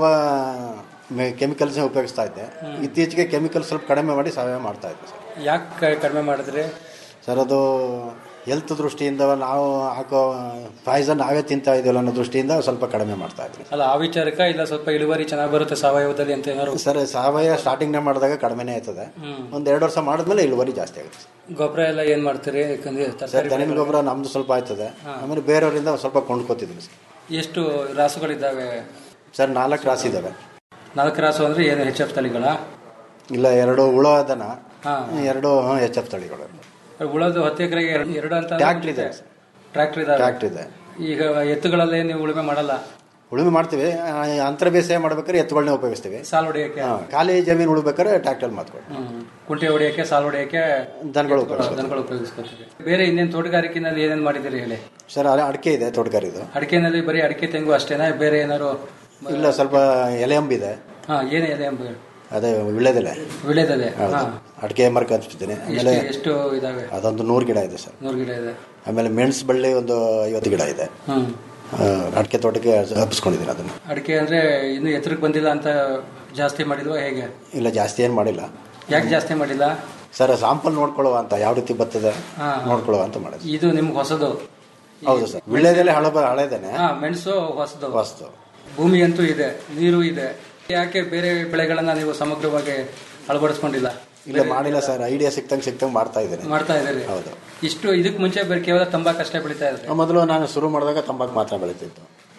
S11: ಕೆಮಿಕಲ್ಸ್ ಉಪಯೋಗಿಸ್ತಾ ಇದ್ದೆ ಇತ್ತೀಚೆಗೆ ಕೆಮಿಕಲ್ ಸ್ವಲ್ಪ ಕಡಿಮೆ ಮಾಡಿ ಸಾವಯವ ಮಾಡ್ತಾ ಇದ್ದೆ ಸರ್
S10: ಯಾಕೆ ಕಡಿಮೆ ಮಾಡಿದ್ರಿ
S11: ಸರ್ ಅದು ಹೆಲ್ತ್ ದೃಷ್ಟಿಯಿಂದ ನಾವು ಹಾಕೋ ಪಾಯ್ಸನ್ ನಾವೇ ತಿಂತಾ ಇದೀವಲ್ಲ ಅನ್ನೋ ದೃಷ್ಟಿಯಿಂದ ಸ್ವಲ್ಪ ಕಡಿಮೆ ಮಾಡ್ತಾ ಇದ್ವಿ
S10: ಅಲ್ಲ ಆ ವಿಚಾರಕ್ಕ ಇಲ್ಲ ಸ್ವಲ್ಪ ಇಳುವರಿ ಚೆನ್ನಾಗಿ ಬರುತ್ತೆ ಸಾವಯವದಲ್ಲಿ ಅಂತ ಏನಾದ್ರು
S11: ಸರ್ ಸಾವಯವ ಸ್ಟಾರ್ಟಿಂಗ್ ಮಾಡಿದಾಗ ಕಡಿಮೆನೇ ಆಯ್ತದೆ ಒಂದ್ ಎರಡು ವರ್ಷ ಮಾಡಿದ್ಮೇಲೆ ಇಳುವರಿ ಜಾಸ್ತಿ ಆಗುತ್ತೆ
S10: ಗೊಬ್ಬರ ಎಲ್ಲ ಏನ್ ಮಾಡ್ತೀರಿ ಯಾಕಂದ್ರೆ
S11: ಸರ್
S10: ತರಕಾರಿ
S11: ದನಿನ ಗೊಬ್ಬರ ನಮ್ದು ಸ್ವಲ್ಪ ಆಯ್ತದೆ ಆಮೇಲೆ ಬೇರೆಯವರಿಂದ ಸ್ವಲ್ಪ ಕೊಂಡ್ಕೋತಿದ್ವಿ ಸರ್
S10: ಎಷ್ಟು ರಾಸುಗಳಿದ್ದಾವೆ
S11: ಸರ್ ನಾಲ್ಕು ರಾಸಿ ಇದಾವೆ
S10: ನಾಲ್ಕು ರಾಸು ಅಂದ್ರೆ ಏನು ಹೆಚ್ ಎಫ್ ತಳಿಗಳ
S11: ಇಲ್ಲ ಎರಡು ಉಳ ದನ
S10: ಹಾ.
S11: ಎರಡು ಎಚ್ ಎಫ್ ತಳಿಗಳು
S10: ಉಳೋದು ಹತ್ತು ಎಕರೆಗೆ ಎರಡು ಅಂತ
S11: ಟ್ಯಾಕ್ಟ್ರ್ ಇದೆ
S10: ಟ್ರ್ಯಾಕ್ಟರ್ ಇದಾವೆ
S11: ಟ್ಯಾಕ್ಟ್ರ್ ಇದೆ
S10: ಈಗ ಎತ್ತುಗಳಲ್ಲೇ ನೀವು ಉಳುಮೆ ಮಾಡಲ್ಲ
S11: ಉಳುಮೆ ಮಾಡ್ತೀವಿ ಆ, ಅಂತರ ಬೇಸಾಯ ಮಾಡ್ಬೇಕಾದ್ರೆ ಎತ್ತುಗಳನ್ನೇ ಉಪಯೋಗಿಸ್ತೀವಿ
S10: ಸಾಲ್ ಹೊಡಿಯಕ್ಕೆ
S11: ಹಾ, ಖಾಲಿ ಜಮೀನು ಉಳ್ಬೇಕಾದ್ರೆ ಟ್ಯಾಕ್ಟರ್ ಮಾತ್ಕೊಳ್ಳಿ
S10: ಹ್ಮ್. ಕುಂಟೆ ಹೊಡಿಯಕ್ಕೆ ಸಾಲ್ ಹೊಡಿಯಕ್ಕೆ
S11: ದನಗಳು ಉಪಯೋಗಿಸ್ತೀವಿ
S10: ದನಗಳು ಉಪಯೋಗಿಸ್ಕೊತೀವಿ ಬೇರೆ ಇನ್ನೇನು ತೋಟಗಾರಿಕೆನಲ್ಲಿ ಏನೇನು ಮಾಡಿದಿರಿ ಹೇಳಿ
S11: ಸರ್ ಅಲ್ಲಿ ಅಡಿಕೆ ಇದೆ ತೋಟಗಾರಿದು
S10: ಅಡಿಕೆನಲ್ಲಿ ಬರೀ ಅಡಿಕೆ ತೆಂಗು ಅಷ್ಟೇನಾ ಬೇರೆ ಏನಾದ್ರು
S11: ಇಲ್ಲ ಸ್ವಲ್ಪ ಎಲೆ ಅಂಬಿದೆ
S10: ಹಾ ಏನು ಇದೆ ಎಂಬ
S11: ಅದೇ ವಿಳ್ಳೆದೆಲೆ
S10: ವಿಳೆದೆಲೆ
S11: ಹೌದು
S10: ಹಾ
S11: ಅಡಿಕೆ ಮರ ಹಚ್ಬಿಟ್ಟಿದ್ದೀನಿ ಆಮೇಲೆ
S10: ಎಷ್ಟು ಎಷ್ಟು ಇದಾವೆ
S11: ಅದೊಂದು ನೂರು ಗಿಡ ಇದೆ ಸರ್
S10: ನೂರು ಗಿಡ ಇದೆ
S11: ಆಮೇಲೆ ಮೆಣಸು ಬಳ್ಳಿ ಒಂದು ಐವತ್ತು ಗಿಡ ಇದೆ
S10: ಹ್ಮ್
S11: ಆ, ಅಡಿಕೆ ತೋಟಕ್ಕೆ ಹಬ್ಬಿಸ್ಕೊಂಡಿದ್ದೀನಿ ಅದನ್ನು
S10: ಅಡಿಕೆ ಅಂದ್ರೆ ಇನ್ನು ಎತ್ತರಕ್ಕೆ ಬಂದಿಲ್ಲ ಅಂತ ಜಾಸ್ತಿ ಮಾಡಿಲ್ವಾ ಹೇಗೆ
S11: ಇಲ್ಲ ಜಾಸ್ತಿ ಏನು ಮಾಡಿಲ್ಲ
S10: ಯಾಕೆ ಜಾಸ್ತಿ ಮಾಡಿಲ್ಲ
S11: ಸರ್ ಸಾಂಪಲ್ ನೋಡ್ಕೊಳ್ಳುವ ಅಂತ ಯಾವ ರೀತಿ ಬರ್ತದೆ
S10: ಹಾ.
S11: ನೋಡ್ಕೊಳ್ಳುವ ಅಂತ ಮಾಡಿದ್ವಿ
S10: ಇದು ನಿಮ್ಗೆ ಹೊಸದು
S11: ಹೌದು ಸರ್ ವಿಳ್ಳೆದೆಲೆ ಹಳ ಹಳೇದೇನೆ
S10: ಹಾ ಮೆಣಸು ಹೊಸದು
S11: ವಸ್ತು
S10: ಭೂಮಿ ಅಂತೂ ಇದೆ ನೀರು ಇದೆ ಯಾಕೆ ಬೇರೆ ಬೆಳೆಗಳನ್ನ ನೀವು ಸಮಗ್ರವಾಗಿ ಅಳವಡಿಸ್ಕೊಂಡಿಲ್ಲ
S11: ಇಲ್ಲ ಮಾಡಿಲ್ಲ ಸರ್ ಐಡಿಯಾ ಸಿಕ್ತಂಗೆ ಸಿಕ್ತಂಗೆ ಮಾಡ್ತಾ ಇದ್ದೀನಿ
S10: ಮಾಡ್ತಾ ಇದ್ದೀರಿ
S11: ಹೌದು
S10: ಇಷ್ಟು ಇದಕ್ಕೆ ಮುಂಚೆ ಬರೀ ಕೇವಲ ತಂಬಾಕು ಅಷ್ಟೇ ಬೆಳೀತಾ ಇದ್ರಿ
S11: ಮೊದಲು ನಾನು ಶುರು ಮಾಡಿದಾಗ ತಂಬಾಕು ಮಾತ್ರ ಬೆಳೀತಿತ್ತು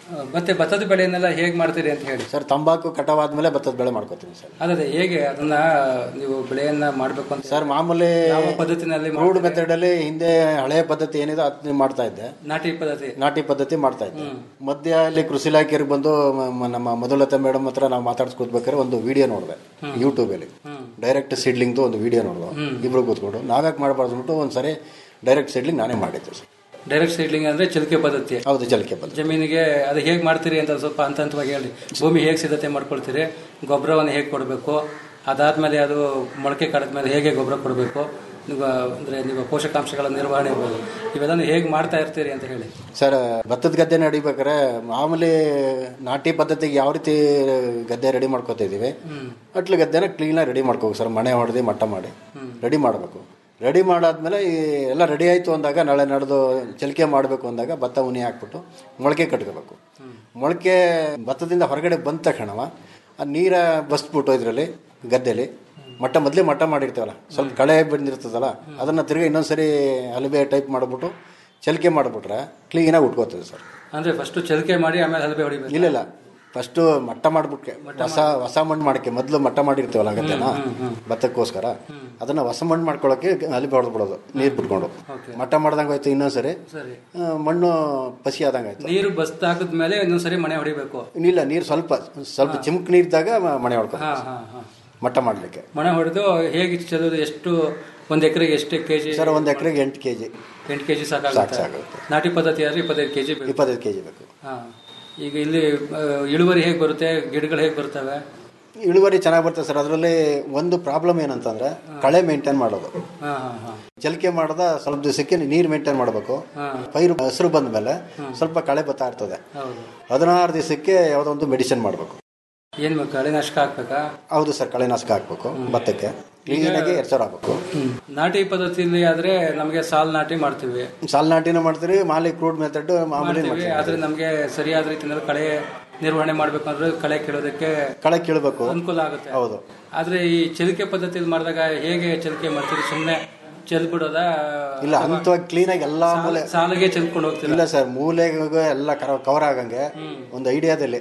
S10: ಮತ್ತೆ ಭತ್ತದ ಬೆಳೆಯನ್ನೆಲ್ಲ ಹೇಗೆ ಮಾಡ್ತೀರಿ ಅಂತ ಹೇಳಿ
S11: ಸರ್ ತಂಬಾಕು ಕಟಾವಾದ್ಮೇಲೆ ಭತ್ತದ ಬೆಳೆ ಮಾಡ್ಕೋತೀವಿ ಸರ್
S10: ಅದೇ ಹೇಗೆ ಅದನ್ನ ನೀವು ಬೆಳೆಯನ್ನ ಮಾಡ್ಬೇಕು ಅಂತ
S11: ಸರ್ ಮಾಮೂಲಿ
S10: ಯಾವ ಪದ್ಧತಿನಲ್ಲಿ
S11: ರೂಢ ಮೆಥಡ್ ಅಲ್ಲಿ ಹಿಂದೆ ಹಳೆಯ ಪದ್ಧತಿ ಏನಿದೆ ಅದನ್ನ ಮಾಡ್ತಾ ಇದ್ದೆ
S10: ನಾಟಿ ಪದ್ಧತಿ
S11: ನಾಟಿ ಪದ್ಧತಿ ಮಾಡ್ತಾ ಇದ್ದೆ ಮಧ್ಯ ಅಲ್ಲಿ ಕೃಷಿ ಇಲಾಖೆಗೆ ಬಂದು ಮ- ಮ- ನಮ್ಮ ಮಧುಲತಾ ಮೇಡಮ್ ಹತ್ರ ನಾವು ಮಾತಾಡ್ಸ್ಕೊತ್ಬೇಕಾದ್ರೆ ಒಂದು ವಿಡಿಯೋ ನೋಡಿದೆ ಯೂಟ್ಯೂಬ್ ಅಲ್ಲಿ ಡೈರೆಕ್ಟ್ ಸೀಡ್ಲಿಂಗ್ದು ಒಂದು ವಿಡಿಯೋ ನೋಡಿದೆ ಇಬ್ರು ಕೂತ್ಕೊಂಡು ನಾವ್ಯಾಕೆ ಮಾಡಬಾರ್ದು ಅಂದ್ಬಿಟ್ಟು ಒಂದ್ಸರಿ ಡೈರೆಕ್ಟ್ ಸೀಡ್ಲಿಂಗ್ ನಾನೇ ಮಾಡಿದ್ದೆ ಸರ್
S10: ಡೈರೆಕ್ಟ್ ಸೀಡ್ಲಿಂಗ್ ಅಂದ್ರೆ ಚಿಲಿಕೆ ಪದ್ಧತಿ
S11: ಹೌದು ಚಲಿಕೆ ಪದ್ಧತಿ
S10: ಜಮೀನಿಗೆ ಅದು ಹೇಗೆ ಮಾಡ್ತೀರಿ ಅಂತ ಸ್ವಲ್ಪ ಹಂತ ಹಂತವಾಗಿ ಹೇಳಿ ಭೂಮಿ ಹೇಗೆ ಸಿದ್ಧತೆ ಮಾಡ್ಕೊಳ್ತೀರಿ ಗೊಬ್ಬರವನ್ನು ಹೇಗೆ ಕೊಡಬೇಕು ಅದಾದ್ಮೇಲೆ ಅದು ಮೊಳಕೆ ಕಡಿದ್ಮೇಲೆ ಹೇಗೆ ಗೊಬ್ಬರ ಕೊಡಬೇಕು ನೀವು ಅಂದ್ರೆ ನೀವು ಪೋಷಕಾಂಶಗಳ ನಿರ್ವಹಣೆ ಇರ್ಬೋದು ಇವೆಲ್ಲ ಹೇಗೆ ಮಾಡ್ತಾ ಇರ್ತೀರಿ ಅಂತ ಹೇಳಿ
S11: ಸರ್ ಭತ್ತದ ಗದ್ದೆ ನಡಿಬೇಕಾದ್ರೆ ಮಾಮೂಲಿ ನಾಟಿ ಪದ್ಧತಿಗೆ ಯಾವ ರೀತಿ ಗದ್ದೆ ರೆಡಿ ಮಾಡ್ಕೋತಾ ಇದೀವಿ ಅಟ್ಲ ಗದ್ದೆನ ಕ್ಲೀನಾಗಿ ರೆಡಿ ಮಾಡ್ಕೋಬೇಕು ಸರ್ ಮನೆ ಹೊಡೆದು ಮಟ್ಟ ಮಾಡಿ ರೆಡಿ ಮಾಡಬೇಕು ರೆಡಿ ಮಾಡಾದ್ಮೇಲೆ ಈ ಎಲ್ಲ ರೆಡಿ ಆಯಿತು ಅಂದಾಗ ನಾಳೆ ನಡೆದು ಚಲಿಕೆ ಮಾಡಬೇಕು ಅಂದಾಗ ಭತ್ತ ಉನಿ ಹಾಕ್ಬಿಟ್ಟು ಮೊಳಕೆ ಕಟ್ಕೋಬೇಕು ಮೊಳಕೆ ಭತ್ತದಿಂದ ಹೊರಗಡೆ ಬಂದ ತಕ್ಷಣವ ಆ ನೀರ ಬಸ್ಬಿಟ್ಟು ಇದರಲ್ಲಿ ಗದ್ದೆಲಿ ಮಟ್ಟ ಮೊದಲೇ ಮಟ್ಟ ಮಾಡಿರ್ತೀವಲ್ಲ ಸ್ವಲ್ಪ ಕಳೆ ಬಂದಿರ್ತದಲ್ಲ ಅದನ್ನು ತಿರ್ಗಿ ಇನ್ನೊಂದ್ಸರಿ ಹಲಬೆ ಟೈಪ್ ಮಾಡಿಬಿಟ್ಟು ಚಲಿಕೆ ಮಾಡಿಬಿಟ್ರೆ ಕ್ಲೀನಾಗಿ ಉಟ್ಕೋತದೆ ಸರ್
S10: ಅಂದ್ರೆ ಫಸ್ಟ್ ಚಲಿಕೆ ಮಾಡಿ ಆಮೇಲೆ ಹಲಬೆ ಹೊಡಿಬೇಕು
S11: ಇಲ್ಲ ಇಲ್ಲ ಫಸ್ಟು ಮಟ್ಟ ಮಾಡ್ಬಿಟ್ಕೆ ಹೊಸ ಹೊಸ ಮಣ್ಣು ಮಾಡಕ್ಕೆ ಮೊದಲು ಮಟ್ಟ ಮಾಡಿರ್ತೀವಲ್ಲ ಗದ್ದೆನ ಭತ್ತಕ್ಕೋಸ್ಕರ ಅದನ್ನ ಹೊಸ ಮಣ್ಣು ಮಾಡ್ಕೊಳ್ಳೋಕೆ ಅಲ್ಲಿ ಹೊಡೆದ್ಬಿಡೋದು ನೀರು ಬಿಟ್ಕೊಂಡು ಮಟ್ಟ ಮಾಡ್ದಂಗೆ ಆಯ್ತು ಇನ್ನೊಂದ್ಸರಿ
S10: ಸರಿ
S11: ಆ, ಮಣ್ಣು ಪಸಿ ಆದಂಗೆ ಆಯ್ತು
S10: ನೀರು ಬಸ್ತ್ ಹಾಕಿದ್ಮೇಲೆ ಇನ್ನೊಂದ್ಸರಿ ಮನೆ ಹೊಡಿಬೇಕು
S11: ಇಲ್ಲ ನೀರು ಸ್ವಲ್ಪ ಸ್ವಲ್ಪ ಚಿಮ್ಕ್ ನೀರಿದ್ದಾಗ ಮನೆ ಹೊಡ್ಕೊ
S10: ಹಾ ಹಾ ಹಾ
S11: ಮಟ್ಟ ಮಾಡಲಿಕ್ಕೆ
S10: ಮನೆ ಹೊಡೆದು ಹೇಗೆ ಚಲೋದು ಎಷ್ಟು ಒಂದ್ ಎಕರೆಗೆ ಎಷ್ಟು ಕೆಜಿ
S11: ಸರ್ ಒಂದು ಎಕರೆಗೆ ಎಂಟು ಕೆ ಜಿ
S10: ಎಂಟು ಕೆಜಿ
S11: ಸಾಕು
S10: ಸಾಕಾಗುತ್ತೆ
S11: ಸಾಕಾಗುತ್ತೆ
S10: ನಾಟಿ ಪದ್ಧತಿ ಆದ್ರೆ ಇಪ್ಪತ್ತೈದು ಕೆಜಿ ಬೇಕು
S11: ಇಪ್ಪತ್ತೈದು ಕೆ ಜಿ ಬೇಕು
S10: ಹಾ ಈಗ ಇಲ್ಲಿ ಆ, ಇಳುವರಿ ಹೇಗೆ ಬರುತ್ತೆ ಗಿಡಗಳು ಹೇಗೆ ಬರ್ತವೆ
S11: ಇಳುವರಿ ಚೆನ್ನಾಗಿ ಬರ್ತದೆ ಸರ್ ಅದರಲ್ಲಿ ಒಂದು ಪ್ರಾಬ್ಲಮ್ ಏನಂತಂದ್ರೆ ಕಳೆ ಮೇಂಟೈನ್ ಮಾಡೋದು
S10: ಹಾ ಹಾ ಹಾ
S11: ಚಲಿಕೆ ಮಾಡದ ಸ್ವಲ್ಪ ದಿವಸಕ್ಕೆ ನೀರು ಮೇಂಟೈನ್ ಮಾಡಬೇಕು ಪೈರು ಹಸಿರು ಬಂದ ಮೇಲೆ ಸ್ವಲ್ಪ ಕಳೆ ಬರ್ತಾ ಇರ್ತದೆ
S10: ಹೌದು
S11: ಹದಿನಾರು ದಿವಸಕ್ಕೆ ಯಾವುದೋ ಒಂದು ಮೆಡಿಸಿನ್ ಮಾಡಬೇಕು
S10: ಏನ್ ಬೇಕು ಕಳೆನಾಶಕ ಹಾಕ್ಬೇಕಾ
S11: ಹೌದು ಸರ್ ಕಳೆನಾಶಕ ಹಾಕ್ಬೇಕು ಭತ್ತಕ್ಕೆ ಕ್ಲೀನಾಗಿ ಎಚ್ಚರ ಹಾಕ್ಬೇಕು
S10: ನಾಟಿ ಪದ್ಧತಿಯಲ್ಲಿ ಆದ್ರೆ ನಮಗೆ ಸಾಲ್ ನಾಟಿ ಮಾಡ್ತೀವಿ
S11: ಸಾಲ್ ನಾಟಿನ ಮಾಡ್ತೀರಿ ಮಾಲಿ ಕ್ರೂಡ್ ಮೆಥಡ್ ಮಾಮೂಲಿ
S10: ಮಾಡ್ತೀವಿ
S11: ಮಾಡ್ತೀವಿ
S10: ಆದ್ರೆ ನಮಗೆ ಸರಿಯಾದ ರೀತಿಯಲ್ಲಿ ಕಳೆ ನಿರ್ವಹಣೆ ಮಾಡ್ಬೇಕು ಅಂದ್ರೆ ಕಳೆ ಕೀಳೋದಕ್ಕೆ
S11: ಕಳೆ ಕೀಳ್ಬೇಕು
S10: ಅನುಕೂಲ ಆಗುತ್ತೆ
S11: ಹೌದು
S10: ಆದ್ರೆ ಈ ಚಲಿಕೆ ಪದ್ಧತಿಯಲ್ಲಿ ಮಾಡಿದಾಗ ಹೇಗೆ ಚಲಿಕೆ ಮಾಡ್ತೀರಿ ಸುಮ್ಮನೆ ಚೆಲ್ಬಿಡೋದ
S11: ಇಲ್ಲ ಹಂತವಾಗಿ ಕ್ಲೀನಾಗಿ ಎಲ್ಲಾ ಮೂಲೆ
S10: ಸಾಲಿಗೆ ಚೆಲ್ಕೊಂಡು ಹೋಗ್ತೀರಾ
S11: ಇಲ್ಲ ಸರ್ ಮೂಲೆಗೂ ಎಲ್ಲ ಕವರ್ ಆಗಂಗೆ ಒಂದು ಐಡಿಯಾದಲ್ಲಿ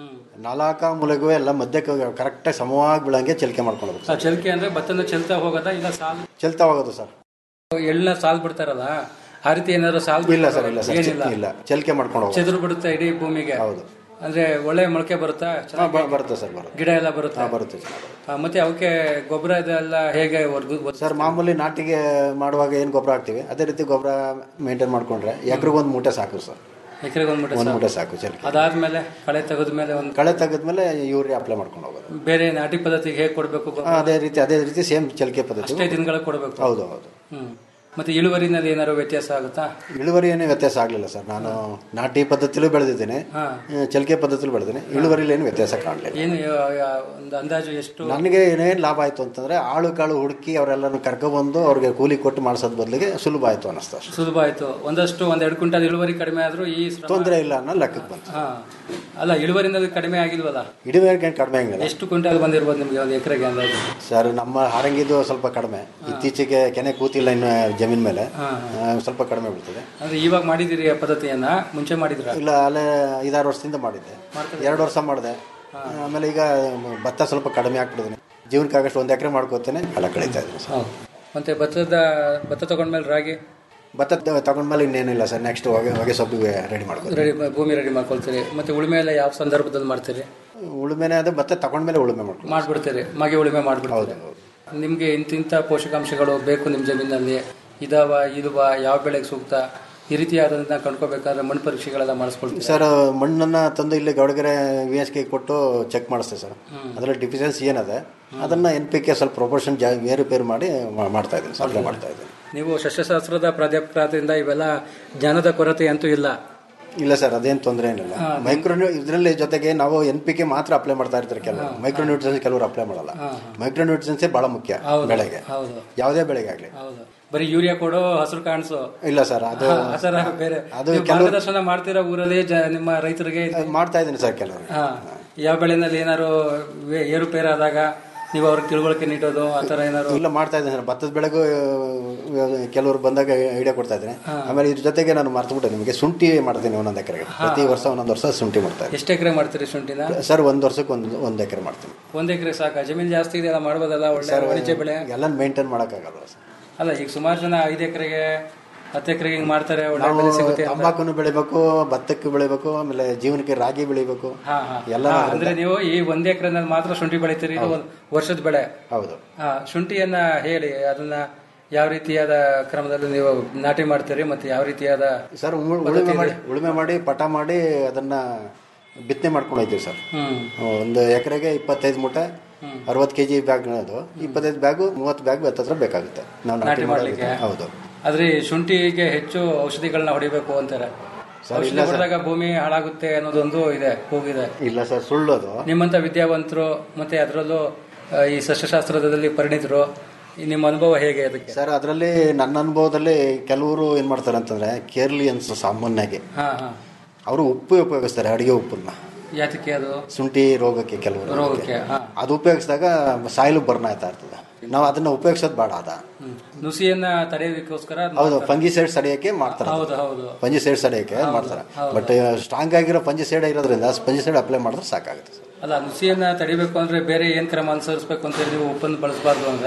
S11: ನಾಲ್ಕ ಮೂಲೆಗೂ ಎಲ್ಲ ಮಧ್ಯಕ್ಕೆ ಕರೆಕ್ಟಾಗಿ ಸಮವಾಗಿ ಬೀಳಂಗೆ ಚಲಿಕೆ ಮಾಡ್ಕೊಳ್ಬೇಕು
S10: ಆ ಚಲಿಕೆ ಅಂದ್ರೆ ಭತ್ತನ ಚೆಲ್ತಾ ಹೋಗೋದ ಇಲ್ಲ ಸಾಲ್
S11: ಚೆಲ್ತಾ ಹೋಗೋದು ಸರ್
S10: ಎಳ್ಳ ಸಾಲ್ ಬಿಡ್ತಾರಲ್ಲ ಆ ರೀತಿ ಏನಾದ್ರು ಸಾಲ್
S11: ಇಲ್ಲ ಸರ್ ಇಲ್ಲ ಸರ್
S10: ಏನಿಲ್ಲ
S11: ಇಲ್ಲ ಚಲಿಕೆ ಮಾಡ್ಕೊಂಡು ಹೋಗೋದು
S10: ಚೆದ್ರು ಬಿಡುತ್ತೆ ಇಡೀ ಭೂಮಿಗೆ
S11: ಹೌದು
S10: ಅಂದ್ರೆ ಒಳ್ಳೆ ಮೊಳಕೆ ಬರುತ್ತಾ
S11: ಹಾ,
S10: ಚೆನ್ನಾಗಿ
S11: ಬ- ಬರುತ್ತೆ ಸರ್ ಬರುತ್ತೆ
S10: ಗಿಡ ಎಲ್ಲ ಬರುತ್ತೆ
S11: ಹಾ, ಬರುತ್ತೆ ಸರ್
S10: ಆ, ಮತ್ತೆ ಅವಕ್ಕೆ ಗೊಬ್ಬರ ಇದೆಲ್ಲ ಹೇಗೆ ವರ್ಗ
S11: ಸರ್ ಮಾಮೂಲಿ ನಾಟಿಗೆ ಮಾಡುವಾಗ ಏನು ಗೊಬ್ಬರ ಹಾಕ್ತಿವಿ ಅದೇ ರೀತಿ ಗೊಬ್ಬರ ಮೇಂಟೈನ್ ಮಾಡ್ಕೊಂಡ್ರೆ ಎಕ್ರಿಗೆ ಒಂದು ಮೂಟೆ ಸಾಕು ಸರ್
S10: ಎಕರೆಗೆ ಒಂದ್ ಮೂಟೆ
S11: ಒಂದು
S10: ಸಾಕು.
S11: ಮೂಟೆ ಸಾಕು ಚಲಿಕೆ
S10: ಅದಾದ್ಮೇಲೆ ಕಳೆ ತೆಗೆದ್ಮೇಲೆ ಒಂದು
S11: ಕಳೆ ತೆಗೆದ್ಮೇಲೆ ಯೂರಿಯಾ ಅಪ್ಲೈ ಮಾಡ್ಕೊಂಡು ಹೋಗೋದು
S10: ಬೇರೆ ನಾಟಿ ಪದ್ಧತಿಗೆ ಹೇಗೆ ಕೊಡ್ಬೇಕು ಗೊಬ್ಬರ?
S11: ಹಾ, ಅದೇ ರೀತಿ ಅದೇ ರೀತಿ ಸೇಮ್ ಚಲಿಕೆ ಪದ್ಧತಿ
S10: ಅಷ್ಟೇ ದಿನಗಳ ಕೊಡಬೇಕು
S11: ಹೌದು ಹೌದು
S10: ಹ್ಮ್ ಮತ್ತೆ ಇಳುವರಿನಲ್ಲಿ ಏನಾದ್ರು ವ್ಯತ್ಯಾಸ ಆಗುತ್ತಾ
S11: ಇಳುವರಿ ಏನೇ ವ್ಯತ್ಯಾಸ ಆಗಲಿಲ್ಲ ಸರ್ ನಾನು ನಾಟಿ ಪದ್ಧತಿಲೂ ಬೆಳೆದಿದ್ದೀನಿ
S10: ಹಾ
S11: ಆ, ಚಲಿಕೆ ಪದ್ಧತಿಲೂ ಬೆಳೆದಿದ್ದೀನಿ ಇಳುವರಿಲಿ ಏನು ವ್ಯತ್ಯಾಸ ಕಾಣಲಿಲ್ಲ
S10: ಏನು ಯಾ- ಯಾ- ಒಂದು ಅಂದಾಜು ಎಷ್ಟು
S11: ನನಗೆ ಏನೇನು ಲಾಭ ಆಯ್ತು ಅಂತಂದ್ರೆ ಆಳು ಕಾಳು ಹುಡುಕಿ ಅವರೆಲ್ಲರೂ ಕರ್ಕೊಬಂದು ಅವ್ರಿಗೆ ಕೂಲಿ ಕೊಟ್ಟು ಮಾಡಿಸೋದ್ ಬದಲಿಗೆ ಸುಲಭ ಆಯ್ತು ಅನ್ನಿಸ್ತು ಅಷ್ಟೇ
S10: ಸುಲಭ ಆಯ್ತು ಒಂದಷ್ಟು ಒಂದ್ ಎರಡು ಕ್ವಿಂಟಲ್ ಇಳುವರಿ ಕಡಿಮೆ ಆದ್ರೂ ಈ ಶ್ರಮ-
S11: ತೊಂದರೆ ಇಲ್ಲ ಅನ್ನೋ ಲೆಕ್ಕಕ್ಕೆ ಬಂತು
S10: ಹಾ ಅಲ್ಲ ಇಳುವರಿನಲ್ಲಿ ಕಡಿಮೆ ಆಗಿಲ್ವಲ್ಲ
S11: ಇಳುವರಿಗೆ ಕಡಿಮೆ ಹಂಗಿಲ್ಲ
S10: ಎಷ್ಟು ಕ್ವಿಂಟಲ್ ಬಂದಿರ್ಬೋದು ನಿಮ್ಗೆ ಒಂದು ಎಕರೆಗೆ ಅಂದಾಜು
S11: ಸರ್ ನಮ್ಮ ಹಾರಂಗಿದ್ದು ಸ್ವಲ್ಪ ಕಡಿಮೆ ಇತ್ತೀಚೆಗೆ ಕೆನೆ ಕೂತಿಲ್ಲ ಇನ್ನು ಜಮೀನ್ ಮೇಲೆ
S10: ಹಾ,
S11: ಆ, ಸ್ವಲ್ಪ ಕಡಿಮೆ ಬೀಳ್ತದೆ
S10: ಅಂದ್ರೆ ಇವಾಗ ಮಾಡಿದಿರಿ ಆ ಪದ್ಧತಿಯನ್ನ ಮುಂಚೆ ಮಾಡಿದ್ರ
S11: ಇಲ್ಲ ಅಲ್ಲೇ ಐದಾರು ವರ್ಷದಿಂದ ಮಾಡಿದ್ದೆ ಎರಡು ವರ್ಷ ಮಾಡಿದೆ ಆಮೇಲೆ ಈಗ ಭತ್ತ ಸ್ವಲ್ಪ ಕಡಿಮೆ ಆಗ್ಬಿಟ್ಟಿದ್ದೀನಿ ಜೀವನಕ್ಕಾಗಷ್ಟು ಒಂದು ಎಕರೆ ಮಾಡ್ಕೋತೇನೆ ಎಲ್ಲ ಕಳೀತಾ ಇದ್ದೀನಿ ಸರ್
S10: ಹೌದು ಮತ್ತೆ ಭತ್ತದ ಭತ್ತ ತಗೊಂಡ್ಮೇಲೆ ರಾಗಿ
S11: ಭತ್ತ ತ- ತಗೊಂಡ್ಮೇಲೆ ಇನ್ನೇನಿಲ್ಲ ಸರ್ ನೆಕ್ಸ್ಟ್ ಹೊಗೆ ಹೊಗೆ ಸೊಪ್ಪಿಗೆ ರೆಡಿ ಮಾಡ್ಕೋತೀನಿ
S10: ರೆಡಿ ಭೂಮಿ ರೆಡಿ ಮಾಡ್ಕೊಳ್ತೀರಿ ಮತ್ತೆ ಉಳುಮೆ ಎಲ್ಲ ಯಾವ ಸಂದರ್ಭದಲ್ಲಿ ಮಾಡ್ತೀರಿ
S11: ಉಳುಮೆನೆ ಅದೇ ಭತ್ತ ತಗೊಂಡ್ಮೇಲೆ ಉಳುಮೆ ಮಾಡ್ಕೊಂಡು
S10: ಮಾಡ್ಬಿಡ್ತೀರಿ ಮಗೆ ಉಳುಮೆ ಮಾಡ್ಬಿಡ್ತೀರಿ ನಿಮ್ಗೆ ಇಂತಿಂತ ಪೋಷಕಾಂಶಗಳು ಬೇಕು ನಿಮ್ಮ ಜಮೀನಲ್ಲಿ ಇದಾವ ಇದುವ ಯಾವ ಬೆಳೆಗೆ ಸೂಕ್ತ ಈ ರೀತಿಯಾದದನ್ನ ಕಂಡ್ಕೋಬೇಕಾದ್ರೆ ಮಣ್ಣು ಪರೀಕ್ಷೆಗಳೆಲ್ಲ ಮಾಡಿಸ್ಕೊಳ್ತೀವಿ
S11: ಸರ್ ಮಣ್ಣನ್ನ ತಂದು ಇಲ್ಲಿ ಗೌಡಗೆರೆ ವಿ ಎಸ್ ಕೆ ಕೊಟ್ಟು ಚೆಕ್ ಮಾಡಿಸ್ತೇವೆ ಸರ್ ಅದರಲ್ಲಿ ಡಿಫಿಷಿಯನ್ಸಿ ಏನದೆ ಅದನ್ನ ಎನ್ ಪಿ ಕೆ ಸ್ವಲ್ಪ ಪ್ರೊಪೋರ್ಷನ್ ಜಾ ಏರುಪೇರು ಮಾಡಿ ಮಾ- ಮಾಡ್ತಾ ಇದ್ದೀನಿ ಸಪ್ಲೈ ಮಾಡ್ತಾ ಇದ್ದೀನಿ
S10: ನೀವು ಸಸ್ಯಶಾಸ್ತ್ರದ ಪ್ರಾಧ್ಯಾಪಕರಾದ್ರಿಂದ ಇವೆಲ್ಲ ಜ್ಞಾನದ ಕೊರತೆ ಅಂತೂ ಇಲ್ಲ
S11: ಇಲ್ಲ ಸರ್ ಅದೇನು ತೊಂದರೆ ಏನಿಲ್ಲ ಮೈಕ್ರೋ ಇದರಲ್ಲಿ ಜೊತೆಗೆ ನಾವು ಎನ್ ಪಿ ಕೆ ಮಾತ್ರ ಅಪ್ಲೈ ಮಾಡ್ತಾ ಇರ್ತಾರೆ ಕೆಲವರು ಮೈಕ್ರೋ ನ್ಯೂಟ್ರಿಷನ್ಸ್ ಕೆಲವರು ಅಪ್ಲೈ ಮಾಡಲ್ಲ ಮೈಕ್ರೋ ನ್ಯೂಟ್ರಿಷನ್ಸೇ ಬಹಳ ಮುಖ್ಯ
S10: ಹೌದು.
S11: ಬೆಳೆಗೆ
S10: ಹೌದು
S11: ಯಾವುದೇ ಬೆಳೆಗೆ ಆಗಲಿ
S10: ಹೌದು ಬರೀ ಯೂರಿಯಾ ಕೊಡೋ ಹಸಿರು ಕಾಣಿಸು
S11: ಇಲ್ಲ ಸರ್ ಅದು
S10: ಆ ಥರ ಬೇರೆ
S11: ಅದು
S10: ನೀವು
S11: ಕೆಲವು-
S10: ಮಾರ್ಗದರ್ಶನ ಮಾಡ್ತೀರಾ ಊರಲ್ಲಿ ಜ- ನಿಮ್ಮ ರೈತರಿಗೆ
S11: ಮಾಡ್ತಾ ಇದ್ದೀನಿ ಸರ್ ಕೆಲವರು
S10: ಹಾ ಯಾವ ಬೆಳೆನಲ್ಲಿ ಏನಾದ್ರು ವೇ- ಏರುಪೇರಾದಾಗ ನೀವು ಅವ್ರಿಗೆ ತಿಳುವಳಿಕೆ ನೀಡೋದು ಆ ಥರ ಏನಾದ್ರು
S11: ಇಲ್ಲ ಮಾಡ್ತಾ ಇದ್ದೇನೆ ಸರ್ ಭತ್ತದ ಬೆಳೆಗೂ ಆ, ಕೆಲವರು ಬಂದಾಗ ಐಡಿಯಾ ಕೊಡ್ತಾ ಇದ್ದೇನೆ ಆಮೇಲೆ ಇದ್ರ ಜೊತೆಗೆ ನಾನು ಮರ್ತುಬಿಟ್ಟೆ ನಿಮಗೆ ಶುಂಠಿ ಮಾಡ್ತೀನಿ ಒಂದೊಂದು ಎಕರೆಗೆ ಪ್ರತಿ ವರ್ಷ ಒಂದೊಂದು ವರ್ಷ ಶುಂಠಿ ಮಾಡ್ತಾ ಇದ್ದೀನಿ
S10: ಎಷ್ಟು ಎಕರೆ ಮಾಡ್ತೀರಿ ಶುಂಠಿನ
S11: ಸರ್ ಒಂದು ವರ್ಷಕ್ಕೆ ಒಂದು ಒಂದು ಎಕರೆ ಮಾಡ್ತೀನಿ
S10: ಒಂದ್ ಎಕರೆ ಸಾಕ ಜಮೀನು ಜಾಸ್ತಿ ಇದೆಯಲ್ಲ ಮಾಡ್ಬೋದಲ್ಲ ಒಳ್ಳೆ
S11: ಸರ್
S10: ವಾಣಿಜ್ಯ ಬೆಳೆ
S11: ಎಲ್ಲ ಮೇಂಟೈನ್ ಮಾಡೋಕ್ಕಾಗಲ್ಲ ಸರ್
S10: ಅಲ್ಲ ಈಗ ಸುಮಾರು ಜನ ಐದು ಎಕರೆಗೆ ಹತ್ತು ಎಕರೆಗೆ ಹಿಂಗ್ ಮಾಡ್ತಾರೆ ಒಳ್ಳೆ
S11: ನಾವು
S10: ಬೆಲೆ ಸಿಗುತ್ತೆ ಅಂತ.
S11: ತಂಬಾಕುನು ಬೆಳಿಬೇಕು ಭತ್ತಕ್ಕೆ ಬೆಳಿಬೇಕು ಆಮೇಲೆ ಜೀವನಕ್ಕೆ ರಾಗಿ ಬೆಳಿಬೇಕು
S10: ಹಾ, ಹಾ.
S11: ಎಲ್ಲ
S10: ಹಾ, ಅಂದ್ರೆ ನೀವು ಈ ಒಂದ್ ಎಕರೆನಲ್ಲಿ ಮಾತ್ರ ಶುಂಠಿ ಬೆಳಿತೀರಿ ಇದು ಒಂದ್ ವರ್ಷದ ಬೆಳೆ
S11: ಹೌದು
S10: ಹಾ ಶುಂಠಿಯನ್ನ ಹೇಳಿ ಅದನ್ನ ಯಾವ ರೀತಿಯಾದ ಕ್ರಮದಲ್ಲಿ ನೀವು ನಾಟಿ ಮಾಡ್ತೀರಿ ಮತ್ತೆ ಯಾವ ರೀತಿಯಾದ
S11: ಸರ್ ಉಳು- ಉಳುಮೆ ಮಾಡಿ ಉಳುಮೆ ಮಾಡಿ ಪಟ ಮಾಡಿ ಅದನ್ನ ಬಿತ್ತನೆ ಮಾಡ್ಕೊಂಡು ಹೋಗ್ತೀವಿ ಸರ್
S10: ಹ್ಮ್
S11: ಒಂದು ಎಕರೆಗೆ ಇಪ್ಪತ್ತೈದು ಮೂಟೆ ಅರವತ್ತು ಕೆಜಿ ಬ್ಯಾಗ್ ಅದು ಇಪ್ಪತ್ತೈದು ಬ್ಯಾಗು ಮೂವತ್ತು ಬ್ಯಾಗ್ ಹತ್ತತ್ರ ಬೇಕಾಗುತ್ತೆ ನಾವು
S10: ನಾಟಿ
S11: ನಾಟಿ
S10: ಮಾಡ್ಲಿಕ್ಕೆ
S11: ಮಾಡೋದಕ್ಕೆ ಹೌದು
S10: ಆದ್ರೆ ಈ ಶುಂಠಿಗೆ ಹೆಚ್ಚು ಔಷಧಿಗಳನ್ನ ಹೊಡಿಬೇಕು ಅಂತಾರೆ
S11: ಸರ್,
S10: ಔಷಧಿ
S11: ಇಲ್ಲ ಸರ್.
S10: ಹೊಡೆದಾಗ ಭೂಮಿ ಹಾಳಾಗುತ್ತೆ ಅನ್ನೋದೊಂದು ಇದೆ ಕೂಗಿದೆ
S11: ಇಲ್ಲ ಸರ್ ಸುಳ್ಳು ಅದು
S10: ನಿಮ್ಮಂತ ವಿದ್ಯಾವಂತರು ಮತ್ತೆ ಅದರಲ್ಲೂ ಆ, ಈ ಸಸ್ಯಶಾಸ್ತ್ರದಲ್ಲಿ ಪರಿಣಿತರು ಈ ನಿಮ್ಮ ಅನುಭವ ಹೇಗೆ ಅದಕ್ಕೆ
S11: ಸರ್ ಅದರಲ್ಲಿ ನನ್ನ ಅನುಭವದಲ್ಲಿ ಕೆಲವರು ಏನ್ ಮಾಡ್ತಾರೆ ಅಂತಂದ್ರೆ ಕೇರ್ಲಿಯನ್ಸ್ ಸಾಮಾನ್ಯವಾಗಿ
S10: ಹಾ ಹಾ
S11: ಅವರು ಉಪ್ಪು ಉಪಯೋಗಿಸ್ತಾರೆ ಅಡಿಗೆ ಉಪ್ಪನ್ನ
S10: ಯಾತಕ್ಕೆ ಅದು
S11: ಶುಂಠಿ ರೋಗಕ್ಕೆ ಕೆಲವರು
S10: ರೋಗಕ್ಕೆ ಹಾ
S11: ಅದು ಉಪಯೋಗಿಸಿದಾಗ ಸಾಯಿಲು ಬರ್ನ್ ಆಯ್ತಾ ಇರ್ತದೆ ನಾವು ಅದನ್ನ ಉಪಯೋಗಿಸೋದು ಬೇಡ ಅದ
S10: ಹ್ಮ್. ನುಸಿಯನ್ನ ತಡೆಯೋದಕ್ಕೋಸ್ಕರ ಅದ್ನ
S11: ಹೌದು
S10: ಮಾಡ್ತಾರೆ.
S11: ಫಂಗಿಸೈಡ್ ಸಡಿಯಕ್ಕೆ ಮಾಡ್ತಾರೆ
S10: ಹೌದು ಹೌದು
S11: ಫಂಜಿಸೈಡ್ ಸಡಿಯಕ್ಕೆ ಮಾಡ್ತಾರೆ ಬಟ್ ಸ್ಟ್ರಾಂಗ್ ಆಗಿರೋ ಫಂಜಿಸೈಡ್ ಇರೋದ್ರಿಂದ ಫಂಜಿಸೈಡ್ ಅಪ್ಲೈ ಮಾಡಿದ್ರೆ ಸಾಕಾಗುತ್ತೆ ಸರ್
S10: ಅಲ್ಲ ನುಸಿಯನ್ನ ತಡಿಬೇಕು ಅಂದ್ರೆ ಬೇರೆ ಏನ್ ಕ್ರಮ ಅನುಸರಿಸಬೇಕು ಅಂತ ಹೇಳಿ ನೀವು ಉಪ್ಪನ್ನು ಬಳಸಬಾರ್ದು ಅಂದ್ರೆ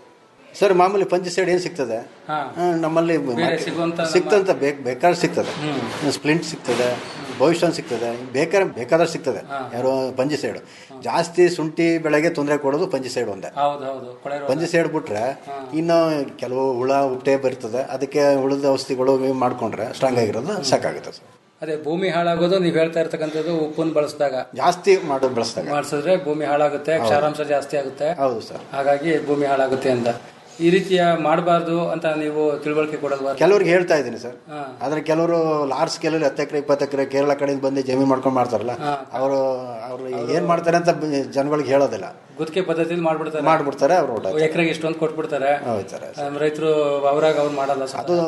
S11: ಸರ್ ಮಾಮೂಲಿ ಫಂಜಿಸೈಡ್ ಏನ್ ಸಿಗ್ತದೆ
S10: ಹಾ
S11: ಆ, ನಮ್ಮಲ್ಲಿ
S10: ಬೇರೆ ಸಿಗುವಂತ ನಮ್ಮ-
S11: ಸಿಕ್ತಂತ ಬೇಕಾದ್ರೆ ಸಿಗ್ತದೆ ಸ್ಪ್ಲಿಂಟ್ ಸಿಗ್ತದೆ ಭವಿಷ್ಯ ಸಿಗ್ತದೆ ಬೇಕಾದ್ರೆ ಬೇಕಾದ್ರೆ ಸಿಗ್ತದೆ ಯಾರೋ ಪಂಜಿಸೈಡ್ ಜಾಸ್ತಿ ಶುಂಠಿ ಬೆಳೆಗೆ ತೊಂದರೆ ಕೊಡೋದು ಪಂಜಿಸೈಡ್ ಒಂದೇ
S10: ಹೌದು ಹೌದು ಕೊಳೆ ರೋಗ.
S11: ಪಂಜಿಸೈಡ್ ಬಿಟ್ರೆ ಇನ್ನು ಕೆಲವು ಹುಳ ಹುಟ್ಟೆ ಬರ್ತದೆ ಅದಕ್ಕೆ ಹುಳದ ಔಷಧಿಗಳು ಇವು ಮಾಡ್ಕೊಂಡ್ರೆ ಸ್ಟ್ರಾಂಗ್ ಆಗಿರೋದು ಸಾಕಾಗುತ್ತೆ ಸರ್
S10: ಅದೇ ಭೂಮಿ ಹಾಳಾಗೋದು ನೀವು ಹೇಳ್ತಾ ಇರ್ತಕ್ಕಂಥದ್ದು ಉಪ್ಪನ್ನು ಬಳಸಿದಾಗ
S11: ಜಾಸ್ತಿ ಮಾಡೋದು ಬೆಳೆಸ್ದಾಗ
S10: ಮಾಡಿಸಿದ್ರೆ ಭೂಮಿ ಹಾಳಾಗುತ್ತೆ ಕ್ಷಾರಾಂಶ ಜಾಸ್ತಿ ಆಗುತ್ತೆ
S11: ಹೌದು ಸರ್
S10: ಹಾಗಾಗಿ ಭೂಮಿ ಹಾಳಾಗುತ್ತೆ ಅಂತ ಈ ರೀತಿಯ ಮಾಡಬಾರ್ದು ಅಂತ ನೀವು ತಿಳುವಳಿಕೆ ಕೊಡಲ್ವಾ
S11: ಕೆಲವ್ರಿಗೆ ಹೇಳ್ತಾ ಇದ್ದೀನಿ ಸರ್
S10: ಹಾ.
S11: ಆದ್ರೆ ಕೆಲವರು ಲಾರ್ಜ್ ಸ್ಕೇಲಲ್ಲಿ ಹತ್ತು ಎಕರೆ ಇಪ್ಪತ್ತು ಎಕರೆ ಕೇರಳ ಕಡೆಯಿಂದ ಬಂದು ಜಮೀನು ಮಾಡ್ಕೊಂಡು ಮಾಡ್ತಾರಲ್ಲ ಅವರು ಅವರು ಏನ್ ಮಾಡ್ತಾರೆ ಅಂತ ಬ- ಜನಗಳಿಗೆ ಹೇಳೋದಿಲ್ಲ
S10: ಗುತ್ತಿಗೆ ಪದ್ಧತಿಯಲ್ಲಿ ಮಾಡ್ಬಿಡ್ತಾರೆ
S11: ಮಾಡ್ಬಿಡ್ತಾರೆ ಅವ್ರು ಊಟ
S10: ಎಕರೆಗೆ ಇಷ್ಟೊಂದು ಕೊಟ್ಬಿಡ್ತಾರೆ
S11: ಹೋಗ್ತಾರೆ
S10: ರೈತರು ಅವರಾಗ ಅವ್ರು ಮಾಡಲ್ಲ ಸ್ವಲ್ಪ.
S11: ಅದು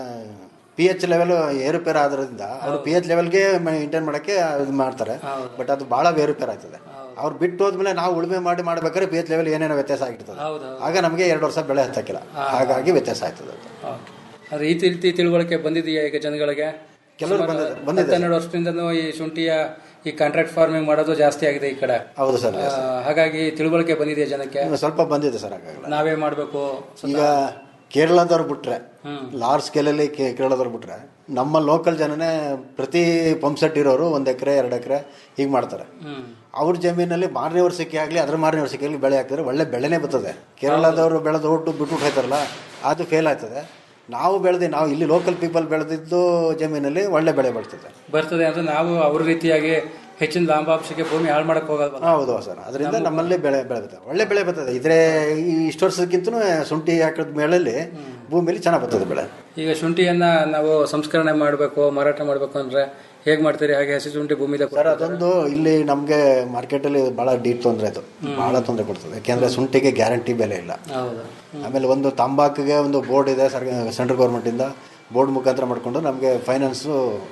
S11: ಪಿ ಎಚ್ ಲೆವೆಲ್ ಏರುಪೇರು ಆದ್ರಿಂದ ಅವರು ಪಿ ಎಚ್ ಲೆವೆಲ್ಗೆ ಮೇಂಟೈನ್ ಮಾಡಕ್ಕೆ ಇದು ಮಾಡ್ತಾರೆ ಬಟ್ ಅದು ಬಹಳ ಏರುಪೇರು ಆಗ್ತದೆ ಅವ್ರು ಬಿಟ್ಟು ಹೋದ್ಮೇಲೆ ನಾವು ಉಳುಮೆ ಮಾಡಿ ಮಾಡ್ಬೇಕಾದ್ರೆ ಪಿ ಎಚ್ ಲೆವೆಲ್ ಏನೇನೋ ವ್ಯತ್ಯಾಸ ಆಗಿರ್ತದೆ
S10: ಹೌದು
S11: ಆಗ ನಮಗೆ ಎರಡು ವರ್ಷ ಬೆಳೆ ಹತ್ತಕ್ಕಿಲ್ಲ ಹಾಗಾಗಿ ವ್ಯತ್ಯಾಸ ಆಯ್ತದೆ ಅದು.
S10: ಓಕೆ. ಆದ್ರೆ ಈ ರೀತಿ ತಿಳುವಳಿಕೆ ಬಂದಿದೆಯಾ ಈಗ ಜನಗಳಿಗೆ
S11: ಕೆಲವ್ರು
S10: ಸುಮಾರು
S11: ಬಂದಿದೆ- ಬಂದಿದೆ.
S10: ಹತ್ತು ಹನ್ನೆರಡು ವರ್ಷದಿಂದನೂ ಈ ಶುಂಠಿಯ ಈ ಕಾಂಟ್ರಾಕ್ಟ್ ಫಾರ್ಮಿಂಗ್ ಮಾಡೋದು ಜಾಸ್ತಿ ಆಗಿದೆ ಈ ಕಡೆ
S11: ಹೌದು ಸರ್
S10: ಆ, ಹಾಗಾಗಿ ತಿಳುವಳಿಕೆ ಬಂದಿದೆಯಾ ಜನಕ್ಕೆ
S11: ಸ್ವಲ್ಪ ಬಂದಿದೆ ಸರ್ ಹಾಗಾಗಲ್ಲ
S10: ನಾವೇ ಮಾಡಬೇಕು
S11: ಈಗ ಕೇರಳದವ್ರು ಬಿಟ್ರೆ ಲಾರ್ಜ್ ಸ್ಕೇಲಲ್ಲಿ ಕೇರಳದವ್ರು ಬಿಟ್ರೆ ನಮ್ಮ ಲೋಕಲ್ ಜನನೇ ಪ್ರತಿ ಪಂಪ್ ಸೆಟ್ ಇರೋರು ಒಂದ್ ಎಕರೆ ಎರಡು ಎಕರೆ ಹೀಗೆ ಮಾಡ್ತಾರೆ ಅವ್ರ ಜಮೀನಲ್ಲಿ ಮಾರನೇ ವರ್ಷಕ್ಕೆ ಆಗಲಿ ಅದ್ರ ಮಾರನೇ ವರ್ಷಕ್ಕೆ ಆಗಲಿ ಬೆಳೆ ಹಾಕಿದ್ರೆ ಒಳ್ಳೆ ಬೆಳೆನೇ ಬರ್ತದೆ ಕೇರಳದವರು ಬೆಳೆದು ಒಟ್ಟು ಬಿಟ್ಬಿಟ್ಟು ಹೋಯ್ತಾರಲ್ಲ ಅದು ಫೇಲ್ ಆಗ್ತದೆ ನಾವು ಬೆಳೆದು ನಾವು ಇಲ್ಲಿ ಲೋಕಲ್ ಪೀಪಲ್ ಬೆಳೆದಿದ್ದು ಜಮೀನಲ್ಲಿ ಒಳ್ಳೆ ಬೆಳೆ ಬರ್ತದೆ
S10: ಬರ್ತದೆ ಅಂದ್ರೆ ನಾವು ಅವ್ರ ರೀತಿಯಾಗಿ ಹೆಚ್ಚಿನ ಲಾಭಾಂಶಕ್ಕೆ ಭೂಮಿ ಹಾಳು ಮಾಡಕ್ ಹೋಗಲ್ವಲ್ಲ
S11: ಹೌದು ಸರ್ ಅದರಿಂದ ನಮ್ಮಲ್ಲಿ ಬೆಳೆ ಬೆಳೆ ಬರ್ತದೆ ಒಳ್ಳೆ ಬೆಳೆ ಬರ್ತದೆ ಇದ್ರೆ ಈ ಇಷ್ಟು ವರ್ಷಕ್ಕಿಂತ ಶುಂಠಿ ಹಾಕಿದ ಮೇಳಲ್ಲಿ ಭೂಮಿಯಲ್ಲಿ ಚೆನ್ನಾಗಿ ಬರ್ತದೆ ಬೆಳೆ
S10: ಈಗ ಶುಂಠಿಯನ್ನ ನಾವು ಸಂಸ್ಕರಣೆ ಮಾಡಬೇಕು ಮಾರಾಟ ಮಾಡಬೇಕು ಅಂದ್ರೆ ಹೇಗ್ ಮಾಡ್ತೀರಿ ಹಾಗೆ ಹಸಿ ಶುಂಠಿ ಭೂಮಿ
S11: ಸರ್ ಅದೊಂದು ಇಲ್ಲಿ ನಮ್ಗೆ ಮಾರ್ಕೆಟ್ ಅಲ್ಲಿ ಬಹಳ ಡೀಪ್ ತೊಂದರೆ ಅದು ಬಹಳ ತೊಂದರೆ ಕೊಡ್ತದೆ ಯಾಕೆಂದ್ರೆ ಶುಂಠಿಗೆ ಗ್ಯಾರಂಟಿ ಬೆಲೆ ಇಲ್ಲ
S10: ಹೌದು
S11: ಆಮೇಲೆ ಒಂದು ತಂಬಾಕಿಗೆ ಒಂದು ಬೋರ್ಡ್ ಇದೆ ಸೆಂಟ್ರಲ್ ಗೌರ್ಮೆಂಟ್ ಇಂದ ಬೋರ್ಡ್ ಮುಖಾಂತರ ಮಾಡ್ಕೊಂಡು ನಮಗೆ ಫೈನಾನ್ಸು